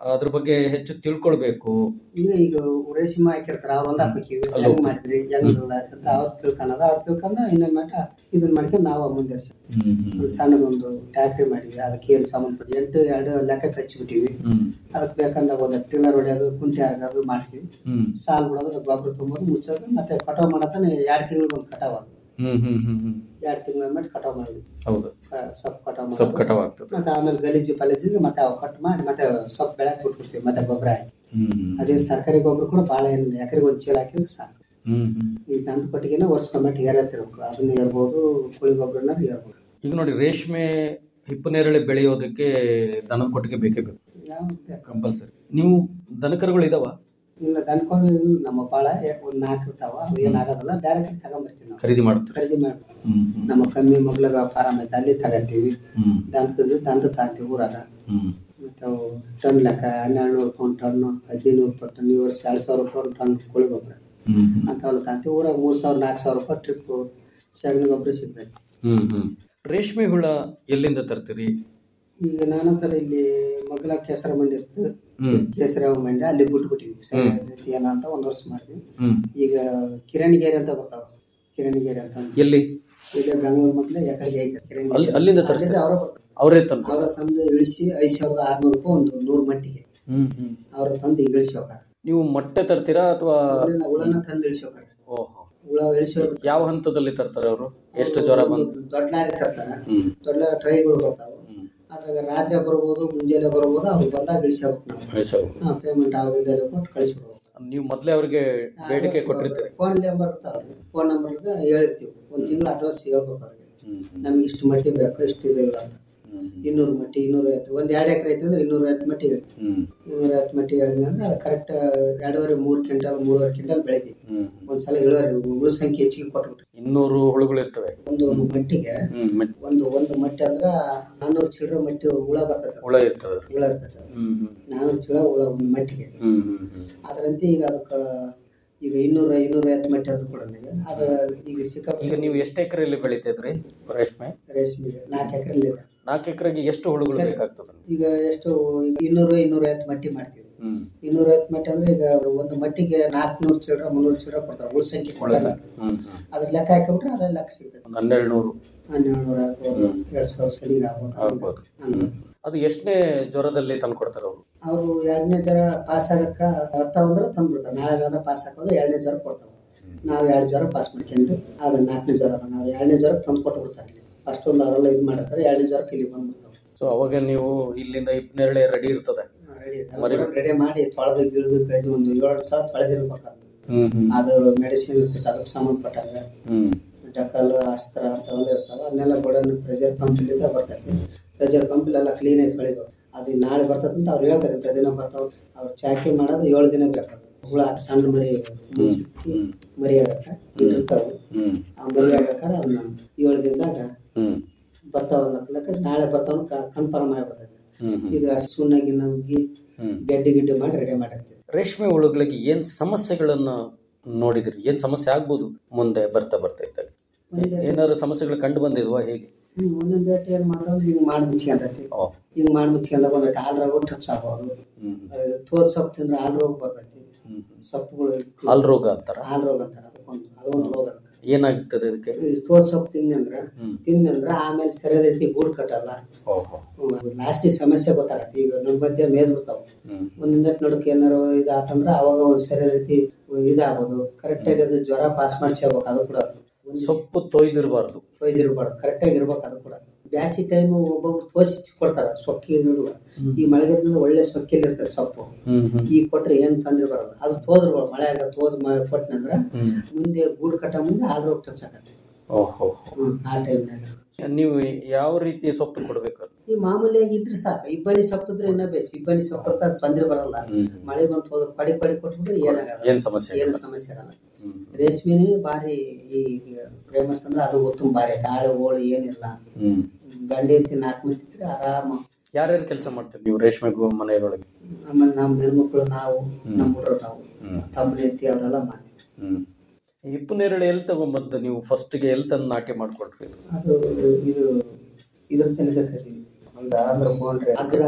ಅದ್ರ ಬಗ್ಗೆ ಹೆಚ್ಚು ತಿಳ್ಕೊಳ್ಬೇಕು ಈಗ ಈಗ ರೇಷ್ಮೆ ಹಾಕಿರ್ತಾರ ಅವ್ರ ಹೊಲ್ದಾಗ ಹಾಕಿವಿ ಅಲ್ಲಿ ಹೆಂಗ್ ಹೋಗ್ತೀವಿ. ಮಾಡಿದ್ರಿ ಹೆಂಗಿಲ್ಲ ಅಂತ ಅವ್ರು ತಿಳ್ಕೊಳದ ಅವ್ರು ತಿಳ್ಕೊಂಡ ಇನ್ನೊಂದು ಮಟ್ಟ ಇದನ್ನ ಮಾಡ್ಕೊಂಡು ನಾವು ಮುಂದುವರ್ಸಿ ಒಂದು ಸಣ್ಣದೊಂದು ಟ್ಯಾಕ್ರಿ ಮಾಡಿವಿ ಅದಕ್ಕೆ ಏನು ಸಂಬಂಧಪಟ್ಟ ಎಂಟು ಎರಡು ಲೆಕ್ಕಕ್ಕೆ ಹಚ್ಚಿಬಿಟ್ಟಿವಿ ಅದಕ್ಕೆ ಬೇಕಂದಾಗ ಒಂದು ಟಿಲ್ಲರ್ ಹೊಡೆಯೋದು ಕುಂಟೆ ಹಾಕೋದು ಮಾಡ್ತೀವಿ ಹ್ಮ್ ಸಾಲ್ ಬಿಡೋದು ಗೊಬ್ಬರ ತುಂಬೋದು ಮುಚ್ಚೋದು ಮತ್ತೆ ಕಟಾವ್ ಮಾಡತ್ತಾನೆ ಎರಡು ತಿಂಗಳಿಗೆ ಒಂದು ಕಟಾವ್ ಅದು ಹ್ಮ್ ಹ್ಮ್ ಹ್ಮ್ ಹ್ಮ್ ಎರಡು ತಿಂಗಳ ಮೇಲೆ ಕಟಾವ್ ಮಾಡಿದ್ವಿ ಹೌದು ಸೊಪ್ಪು ಕಟಾವ್ ಸೊಪ್ಪು ಮಾಡೋದು ಕಟಾವ್ ಆಗ್ತದೆ ಮತ್ತೆ ಆಮೇಲೆ ಗಲೀಜು ಪಲೀಜಿಗೆ ಮತ್ತೆ ಅವು ಕಟ್ ಮಾಡಿ ಮತ್ತೆ ಸೊಪ್ಪು ಬೆಳಕ್ ಬಿಟ್ಬಿಡ್ತೀವಿ ಮತ್ತೆ ಗೊಬ್ಬರ ಹಾಕಿ ಹ್ಮ್ ಅದೇ ಸರ್ಕಾರಿ ಗೊಬ್ಬರ ಕೂಡ ಭಾಳ ಏನಿಲ್ಲ ಎಕರೆಗೆ ಒಂದು ಚೀಲ ಹಾಕಿದ್ರೆ ಸಾಕು ಹ್ಮ್ ಹ್ಮ್ ಈ ತಂದು ಕೊಟ್ಟಿಗೆನ ವರ್ಷಕೊಂಬಿಟ್ಟು ಏರತ್ತಿರ್ಬೇಕು ಅದನ್ನ ಏರ್ಬೋದು ಕೋಳಿ ಗೊಬ್ಬರನ ಏರ್ಬೋದು ಈಗ ನೋಡಿ ರೇಷ್ಮೆ ಹಿಪ್ಪನೇರಳೆ ಬೆಳೆಯೋದಕ್ಕೆ ದನದ ಕೊಟ್ಟಿಗೆ ಬೇಕೇ ಬೇಕು ಯಾವ ಬೇಕು? ಕಂಪಲ್ಸರಿ ನೀವು ದನಕರುಗಳು ಇದಾವ ಇಲ್ಲ ದನಕೊಂಡು ನಮ್ಮ ಭಾಳ ಒಂದು ನಾಲ್ಕು ಇರ್ತಾವ ಅವು ಏನಾಗೋದಲ್ಲ ಬೇರೆ ಕಡೆ ತಗೊಂಬರ್ತೀವಿ ನಾವು ಖರೀದಿ ಮಾಡ್ತಾರೆ ಖರೀದಿ ಮಾಡಿ ಹ್ಮ್ ನಮ್ಮ ಕಮ್ಮಿ ಮಗ್ಳಗ ಫಾರಮ್ ಐತೆ ಅಲ್ಲಿ ತಗೊಂತೀವಿ ಹ್ಮ್ ದಂತದ್ದು ದಂತ ತಾಂತೀವಿ ಊರಾಗ ಹ್ಮ್ ಮತ್ತು ಅವು ಟನ್ ಲೆಕ್ಕ ಹನ್ನೆರಡು ನೂರು ರೂಪಾಯಿ ಒಂದು ಟನ್ನು ಹದಿನೈದು ನೂರು ರೂಪಾಯಿ ಟನ್ ಈ ವರ್ಷ ಎರಡು ಸಾವಿರ ರೂಪಾಯಿ ಒಂದು ಟನ್ ಕೋಳಿ ಗೊಬ್ಬರ ಹ್ಮ್ ಹ್ಮ್ ಅಂಥವೆಲ್ಲ ತಾಂತೀವಿ ಊರಾಗ ಮೂರು ಸಾವಿರ ನಾಲ್ಕು ಸಾವಿರ ರೂಪಾಯಿ ಟ್ರಿಪ್ಪು ಸಗಣಿ ಗೊಬ್ಬರ ಸಿಗ್ತೈತಿ ಹ್ಮ್ ಹ್ಮ್ ರೇಷ್ಮೆ ಹುಳ ಎಲ್ಲಿಂದ ತರ್ತೀರಿ ಈಗ ನಾನಂತರ ಇಲ್ಲಿ ಮಗ್ಲ ಕೇಸರ ಮಂಡಿ ಇತ್ತು ಹ್ಮ್ ಕೇಸರ ಮಂಡಿ ಅಲ್ಲಿ ಬಿಟ್ಬಿಟ್ಟಿವಿ ಸರಿ ಆಯ್ತು ಏನ ಅಂತ ಒಂದು ವರ್ಷ ಮಾಡಿದ್ವಿ ಹ್ಮ್ ಈಗ ಕಿರಣಿಗೇರಿ ಅಂತ ಬರ್ತಾವ ಕಿರಣಿಗೇರಿ ಅಂತ ಎಲ್ಲಿ ಈಗ ಬೆಂಗಳೂರು ಮೊದಲೇ ಯಾಕಡೆ ಐತೆ ಕಿರಣಿಗೇರಿ. ಅಲ್ಲಿ- ಅಲ್ಲಿಂದ ತರಿಸ್ತಾರೆ? ಅಲ್ಲಿಂದ ಅವರ ಬರ್ತಾರೆ ಅವರೇ ತಂದು ಅವರ ತಂದು ಇಳಿಸಿ ಐದು ಸಾವಿರದ ಆರ್ನೂರು ರೂಪಾಯಿ ಒಂದು ನೂರು ಮಟ್ಟಿಗೆ ಹ್ಮ್ ಹ್ಮ್ ಅವ್ರ ತಂದು ಈಗ ಇಳಿಸಿ ಹೋಗಾರ ನೀವು ಮೊಟ್ಟೆ ತರ್ತೀರಾ ಅಥವಾ ಅಲ್ಲಿಂದ ಹುಳನ ತಂದು ಇಳಿಸಿ ಹೋಗಾರ ಓಹೋ ಹುಳ ಇಳಿಸಿ ಹೋಗ್- ಯಾವ ಹಂತದಲ್ಲಿ ತರ್ತಾರೆ ಅವರು ಎಷ್ಟು ಜ್ವರ ಬಂದು ದೊಡ್ಡ ಲಾರಿ ತರ್ತಾರ ಹ್ಮ್ ದೊಡ್ಡ ಟ್ರೈಗಳು ಬರ್ತಾವ ಹ್ಮ್ ಅದ್ರಾಗ ರಾತ್ರಿ ಬರ್ಬೋದು ಮುಂಜಾನೆ ಬರ್ಬೋದು ಅವ್ರು ಬಂದಾಗ ಇಳಿಸಿ ಹೋಗ್ಬೇಕು ನಾವು ಕಳಿಸೋದು. ಹಾಂ ಪೇಮೆಂಟ್ ಆಗಿದ್ದೆಲ್ಲ ಕೊಟ್ಟು ಕಳಿಸ್ಬಿಡ್ಬೇಕು ನೀವು ಮೊದಲೇ ಅವರಿಗೆ ಬೇಡಿಕೆ ಕೊಟ್ಟಿರ್ತೀರಿ ಫೋನ್ ನಂಬರ್ ಇರ್ತಾವ್ರಿ ಫೋನ್ ನಂಬರ್ ಹೇಳಿರ್ತೀವಿ ಒಂದು ತಿಂಗಳು ಅಡ್ವಾನ್ಸ್ ಹೇಳ್ಬೇಕು ಅವ್ರಿಗೆ ಹ್ಮ್ ಹ್ಮ್ ನಮ್ಗೆ ಇಷ್ಟು ಮಟ್ಟಿ ಬೇಕು ಇಷ್ಟು ಇದು ಇಲ್ಲ ಅಂತ ಹ್ಮ್ ಇನ್ನೂರು ಮಟ್ಟಿ ಇನ್ನೂರ ಐವತ್ತು ಒಂದು ಎರಡು ಎಕರೆ ಐತೆ ಅಂದ್ರೆ ಇನ್ನೂರ ಐವತ್ತು ಮಟ್ಟಿ ಹೇಳ್ತೀವಿ ಹ್ಮ್ ಇನ್ನೂರ ಐವತ್ತು ಮಟ್ಟಿ ಹೇಳಿದ್ರೆ ಅಂದ್ರೆ ಅದು ಕರೆಕ್ಟ್ ಎರಡೂವರೆ ಮೂರು ಕ್ವಿಂಟಲ್ ಮೂರುವರೆ ಕ್ವಿಂಟಲ್ ಬೆಳಿತೀವಿ ಹ್ಮ್ ಒಂದ್ಸಲ ಇಳುವರಿ ಉಳು ಸಂಖ್ಯೆ ಹೆಚ್ಚಿಗೆ ಕೊಟ್ಬಿಟ್ರಿ ಇನ್ನೂರು ಹುಳುಗಳು ಇರ್ತವೆ ಒಂದು ಮಟ್ಟಿಗೆ ಹ್ಮ್ ಮತ್- ಒಂದು ಒಂದು ಮಟ್ಟಿ ಅಂದ್ರೆ ನಾನ್ನೂರು ಚಿಲ್ಲರೆ ಮಟ್ಟಿ ಹುಳ ಬರ್ತದೆ ಹುಳ ಇರ್ತವೆ ಹುಳ ಇರ್ತದೆ ಹ್ಮ್ ಹ್ಮ್ ನಾನ್ನೂರು ಚಿಲ್ಲ ಹುಳ ಒಂದು ಮಟ್ಟಿಗೆ ಹ್ಮ್ ಹ್ಮ್ ಹ್ಮ್ ಅದರಂತೆ ಈಗ ಅದಕ್ಕೆ ಈಗ ಇನ್ನೂರ ಇನ್ನೂರ ಐವತ್ತು ಮಟ್ಟಿ ಆದ್ರೂ ಕೂಡ ನನಗೆ ಅದು ಈಗ ಈಗ ಸಿಕ್ಕಾಪಟ್ಟೆ ನೀವು ಎಷ್ಟು ಎಕರೆಯಲ್ಲಿ ಬೆಳಿತಿದ್ರಿ ರೇಷ್ಮೆ ರೇಷ್ಮೆಗೆ ನಾಲ್ಕು ಎಕರೆಲ್ಲಿ ಇದೆ ನಾಲ್ಕು ಎಕರೆಗೆ ಎಷ್ಟು ಹುಳುಗಳು ಸರಿ. ಬೇಕಾಗ್ತದೆ ಈಗ ಎಷ್ಟು ಈಗ ಇನ್ನೂರು ಇನ್ನೂರ ಐವತ್ತು ಮಟ್ಟಿ ಮಾಡ್ತೀವಿ ಹ್ಮ್ ಇನ್ನೂರ ಐವತ್ತು ಮಟ್ಟಿ ಅಂದ್ರೆ ಈಗ ಒಂದು ಮಟ್ಟಿಗೆ ನಾಲ್ಕುನೂರು ಚಿಲ್ಲರೆ ಮುನ್ನೂರು ಚಿಲ್ಲರೆ ಕೊಡ್ತಾರೆ ಉಳ ಸಂಖ್ಯೆ ಕೊಡಲ್ಲ ಹ್ಮ್ ಹ್ಮ್ ಅದ್ರ ಲೆಕ್ಕ ಹಾಕಿಬಿಟ್ರೆ ಅದ್ರ ಲೆಕ್ಕ ಸಿಗ್ತದೆ ಒಂದು ಹನ್ನೆರಡು ನೂರು ಹನ್ನೆರಡು ನೂರ ಆಗ್ಬೋದು ಎರಡು ಸಾವಿರ ಸಲಿಗೆ ಆಗ್ಬೋದು ಆಗ್ಬೋದು ಹಂಗೆ ಅದು ಎಷ್ಟನೇ ಜ್ವರದಲ್ಲಿ ತಂದು ಕೊಡ್ತಾರೆ ಅವರು ಅವರು ಎರಡನೇ ಜ್ವರ ಪಾಸ್ ಆಗಕ್ಕ ಹತ್ತಾವಂದ್ರೆ ತಂದ್ಬಿಡ್ತಾರೆ ನಾಳೆ ಜ್ವರದ ಪಾಸ್ ಹಾಕೋದು ಎರಡನೇ ಜ್ವರ ಕೊಡ್ತಾವೆ ನಾವು ಎರಡು ಜ್ವರ ಪಾಸ್ ಮಾಡ್ಕೊಂಡು ಅದು ನಾಲ್ಕನೇ ಜ್ವರ ಅದ ನಾವು ಎರಡನೇ ಜ್ವರ ತಂದು ಕೊಟ್ಟು ಬಿಡ್ತಾರೆ ಫಸ್ಟ್ ಒಂದು ಅವರೆಲ್ಲ ಇದು ಮಾಡಿರ್ತಾರೆ ಎರಡನೇ ಜ್ವರಕ್ಕೆ ಇಲ್ಲಿ ಬಂದ್ಬಿಡ್ತಾವೆ ಸೊ ಅವಾಗ ನೀವು ಇಲ್ಲಿಂದ ಇಪ್ಪನೇರಳೆ ರೆಡಿ ಇರ್ತದೆ ರೆಡಿ ಮರಿ- ರೆಡಿ ಮಾಡಿ ತೊಳೆದು ಗಿಳಿದು ಕೈದು ಒಂದು ಏಳು ಸಾವಿರ ತೊಳೆದಿರ್ಬೇಕಾದ್ರೆ ಹ್ಮ್ ಹ್ಮ್ ಅದು ಮೆಡಿಸಿನ್ ಇರ್ತೈತೆ ಅದಕ್ಕೆ ಸಂಬಂಧಪಟ್ಟಾಗ ಹ್ಮ್ ಡಕಲ್ ಅಸ್ತ್ರ ಅಂತವೆಲ್ಲ ಇರ್ತಾವೆ ಅದನ್ನೆಲ್ಲ ಗೋಡನ್ ಪ್ರೆಷರ್ ಪಂಪಿಲಿಂದ ಬರ್ತೈತಿ ಪ್ರೆಷರ್ ಪಂಪಿಲೆಲ್ಲ ಕ್ಲೀನಾಗಿ ತೊಳಿಬೇಕು ಅದು ನಾಳೆ ಬರ್ತದೆ ಅಂತ ಅವ್ರು ಹೇಳ್ತಾರೆ ಇಂಥ ದಿನ ಬರ್ತಾವೆ ಅವ್ರು ಚಾಕಿ ಮಾಡೋದು ಏಳು ದಿನ ಬೇಕು ಹುಳ ಸಣ್ಣ ಮರಿ ಮುಚ್ಚಿಕ್ಕಿ ಮರಿ ಆಗಕ್ಕೆ ಇಟ್ಟಿರ್ತಾವೆ ಹ್ಮ್ ಆ ಮರಿ ಆಗಕ್ಕಾರೆ ಅದನ್ನ ಏಳು ದಿನದಾಗ ಹ್ಮ್ ಬರ್ತಾವ ಅನ್ನೋದ್ಲಕ್ಕ ನಾಳೆ ಬರ್ತಾವ ಕನ್ಫರ್ಮ್ ಆಗಿಬಿಡ್ತೈತೆ ಹ್ಮ್ ಹ್ಮ್ ಇದು ಸುಣ್ಣ ಗಿಣ್ಣ ಉಗ್ಗಿ ಹ್ಮ್ ಗೆಡ್ಡೆ ಗಿಡ್ಡೆ ಮಾಡಿ ರೆಡಿ ಮಾಡಿರ್ತೀವಿ ರೇಷ್ಮೆ ಹುಳುಗಳಿಗೆ ಏನ್ ಸಮಸ್ಯೆಗಳನ್ನ ನೋಡಿದ್ರಿ ಏನ್ ಸಮಸ್ಯೆ ಆಗ್ಬೋದು ಮುಂದೆ ಬರ್ತಾ ಬರ್ತಾ ಇದ್ದಾಗ ಒಂದೇ ಏನಾದ್ರು ಸಮಸ್ಯೆಗಳು ಕಂಡು ಬಂದಿದ್ವಾ ಹೇಗೆ ಹ್ಮ್, ಒಂದೊಂದು ಏಟ್ ಏನು ಮಾಡೋದು ಹಿಂಗೆ ಮಾಡಿ ಮುಚ್ಕೊಂಡೈತಿ ಓ ಹಿಂಗೆ ಮಾಡಿ ಮುಚ್ಕೊಂಡಾಗ ಒಂದು ಆಲ್ ರೋಗ ಟಚ್ ಆಗ್ಬೋದು ಹ್ಮ್ ತೋದ್ ಸೊಪ್ಪು ತಿಂದ್ರೆ ಆಲ್ ರೋಗ ಬರ್ತೈತಿ ಹ್ಮ್ ಸೊಪ್ಪುಗಳು ಹಾಲ್ ರೋಗ ಅಂತಾರ ಆಲ್ ರೋಗ ಅಂತಾರೆ ಅದಕ್ಕೊಂದು ಅದೊಂದು ರೋಗ ಅದು. ಏನಾಗ್ತದೆ ಅದಕ್ಕೆ ಈ ತೋದ್ ಸೊಪ್ಪು ತಿಂದ್ರೆ ಹ್ಮ್ ತಿಂದ್ರೆ ಆಮೇಲೆ ಸರಿಯಾದ ರೀತಿ ಗೂಡು ಕಟ್ಟಲ್ಲ ಓಹೋ ಲಾಸ್ಟಿಗೆ ಸಮಸ್ಯೆ ಗೊತ್ತಾಗತ್ತೆ ಈಗ ನಮ್ಮ ಮಧ್ಯೆ ಮೇದ್ ಬಿಡ್ತಾವ ಹ್ಮ್ ಒಂದೊಂದು ನಡುಕ್ಕೆ ಏನಾರು ಇದಾತಂದ್ರೆ ಅವಾಗ ಒಂದು ಸರಿಯಾದ ರೀತಿ ಇದಾಗ್ಬೋದು ಕರೆಕ್ಟಾಗಿ ಅದು ಜ್ವರ ಪಾಸ್ ಮಾಡಿಸ್ಕೋಬೇಕು ಅದು ಕೂಡ ಒಂದು ಸೊಪ್ಪು ತೊಯ್ದಿರಬಾರ್ದು ಒಯ್ದಿರ್ಬಾರ್ದು ಕರೆಕ್ಟಾಗಿ ಇರ್ಬೇಕು ಅದು ಕೂಡ ಬ್ಯಾಸಿ ಟೈಮು ಒಬ್ಬೊಬ್ರು ತೋರಿಸಿ ಕೊಡ್ತಾರೆ ಸೊಕ್ಕಿ ಇರೋದು ಈ ಮಳೆಗಾಲದಲ್ಲಿ ಒಳ್ಳೆ ಸೊಕ್ಕಿಲಿ ಇರ್ತದೆ ಸೊಪ್ಪು ಹ್ಮ್ ಹ್ಮ್ ಈಗ ಕೊಟ್ರೆ ಏನು ತೊಂದ್ರೆ ಬರಲ್ಲ ಅದು ತೋದ್ರಬಾರ್ದು ಮಳೆ ಆಗ ತೋದ್ ಕೊಟ್ಟನಂದ್ರೆ ಹ್ಮ್ ಮುಂದೆ ಗೂಡು ಕಟ್ಟ ಮುಂದೆ ಹಾಲು ರೋಗ ಟಚ್ ಆಗತ್ತೆ ಓಹೋ ಹ್ಮ್ ಆ ಟೈಮ್ನಾಗ ನೀವು ಯಾವ ರೀತಿ ಸೊಪ್ಪು ಕೊಡ್ಬೇಕು ಅದು? ಈ ಮಾಮೂಲಿಯಾಗಿ ಇದ್ರೆ ಸಾಕು ಇಬ್ಬನಿ ಸೊಪ್ಪು ಇದ್ರೆ ಇನ್ನೂ ಬೇಸ್ ಇಬ್ಬನಿ ಸೊಪ್ಪು ಇರ್ತಾರೆ ತೊಂದ್ರೆ ಬರಲ್ಲ ಹ್ಮ್ ಮಳೆ ಬಂತು ಹೋದ್ರೆ ಪಡಿ ಪಡಿ ಕೊಟ್ಬಿಟ್ರೆ ಏನಾಗಲ್ಲ ಏನ್ ಸಮಸ್ಯೆ ಏನು ಇಲ್ಲ. ಸಮಸ್ಯೆ ಇರಲ್ಲ ಹ್ಮ್ ರೇಷ್ಮೆನೇ ಭಾರಿ ಈ ಫೇಮಸ್ ಅಂದ್ರೆ ಅದು ಉತ್ತಮ ಭಾರಿ ತಾಳು ಓಳು ಏನಿಲ್ಲ ಹ್ಮ್ ಗಂಡ ಐತಿ ನಾಲ್ಕು ಮಂದಿ ಇದ್ರೆ ಆರಾಮ ಯಾರ್ಯಾರು ಕೆಲಸ ಮಾಡ್ತೀರಿ ನೀವು ರೇಷ್ಮೆ ಗೋ ಮನೆಯೊಳಗೆ ಆಮೇಲೆ ನಮ್ಮ ಹೆಣ್ಮಕ್ಳು ನಾವು ಹ್ಮ್. ನಮ್ಮ ಹುಡುಗರು ನಾವು ಹ್ಮ್ ತಮ್ಮನ ಎತ್ತಿ ಅವರೆಲ್ಲ ಮಾಡ್ತೀವಿ ಹ್ಮ್ ಹಿಪ್ಪು ನೇರಳೆ ಎಲ್ಲಿ ತಗೊಂಬಂದು ನೀವು ಫಸ್ಟ್ಗೆ ಎಲ್ಲಿ ತಂದು ನಾಟಿ ಮಾಡ್ಕೊಳ್ತೀರಿ ಅದು ಇದು ಇದ್ರ ತನಕ ಕರೀವಿ ಒಂದು ಆಂಧ್ರ ಬೋಂಡ್ರೆ ಅಗ್ರಹಾರ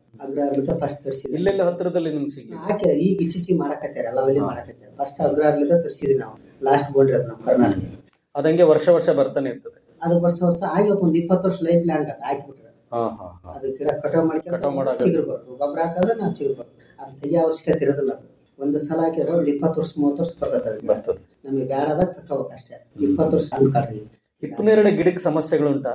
ಅಗ್ರಹಾರಲಿಂದ ಫಸ್ಟ್ ತರಿಸಿದ್ವಿ ಇಲ್ಲೆಲ್ಲ ಹತ್ತಿರದಲ್ಲಿ ನಿಮ್ಗೆ ಸಿಗ್ಲಿ ಹಾಕಿ ಈಗ ಇಚ್ಚಿಚ್ಚಿ ಮಾಡಕತ್ತಾರೆ ಎಲ್ಲ ಅವಲ್ಲಿ ಮಾಡಕತ್ತಾರೆ ಫಸ್ಟ್ ಅಗ್ರಹಾರಲಿಂದ ತರಿಸಿದ್ವಿ ನಾವು ಲಾಸ್ಟ್ ಬೋರ್ಡ್ರಿ ಅದು ನಮ್ಮ ಕರ್ನಾಟಕ ಅದಂಗೆ ವರ್ಷ ವರ್ಷ ಬರ್ತಾನೆ ಇರ್ತದೆ ಅದು ವರ್ಷ ವರ್ಷ ಆಗಿವತ್ತು ಒಂದು ಇಪ್ಪತ್ತು ವರ್ಷ ಲೈಫ್ ಲ್ಯಾಂಡ್ ಅದು ಹಾಕಿಬಿಟ್ರೆ ಹಾ ಹಾ ಹಾ ಅದು ಗಿಡ ಕಟಾವ್ ಕಟಾವ್ ಮಾಡ್ಕೊಂಡು ಮಾಡಾಕ- ಚಿಗುರು ಬರೋದು ಗೊಬ್ಬರ ಹಾಕೋದು ನಾವು ಚಿಗುರು ಬರೋದು ಅದು ತೆಗಿಯೋ ಅವಶ್ಯಕತೆ ಇರೋದಿಲ್ಲ ಅದು ಒಂದು ಸಲ ಹಾಕಿದ್ರೆ ಒಂದು ಇಪ್ಪತ್ತು ವರ್ಷ ಮೂವತ್ತು ವರ್ಷ ಬರ್ತದೆ ಅದು ಗಿಡ. ಬರ್ತದೆ ನಮಗೆ ಬೇಡಾದಾಗ ತಕ್ಕೋಬೇಕು ಅಷ್ಟೇ ಇಪ್ಪತ್ತು ವರ್ಷ ಅನ್ಕೊಳ್ರಿ ಹಿಪ್ಪನೇರಳೆ ಗಿಡಕ್ಕೆ ಸಮಸ್ಯೆಗಳುಂಟಾ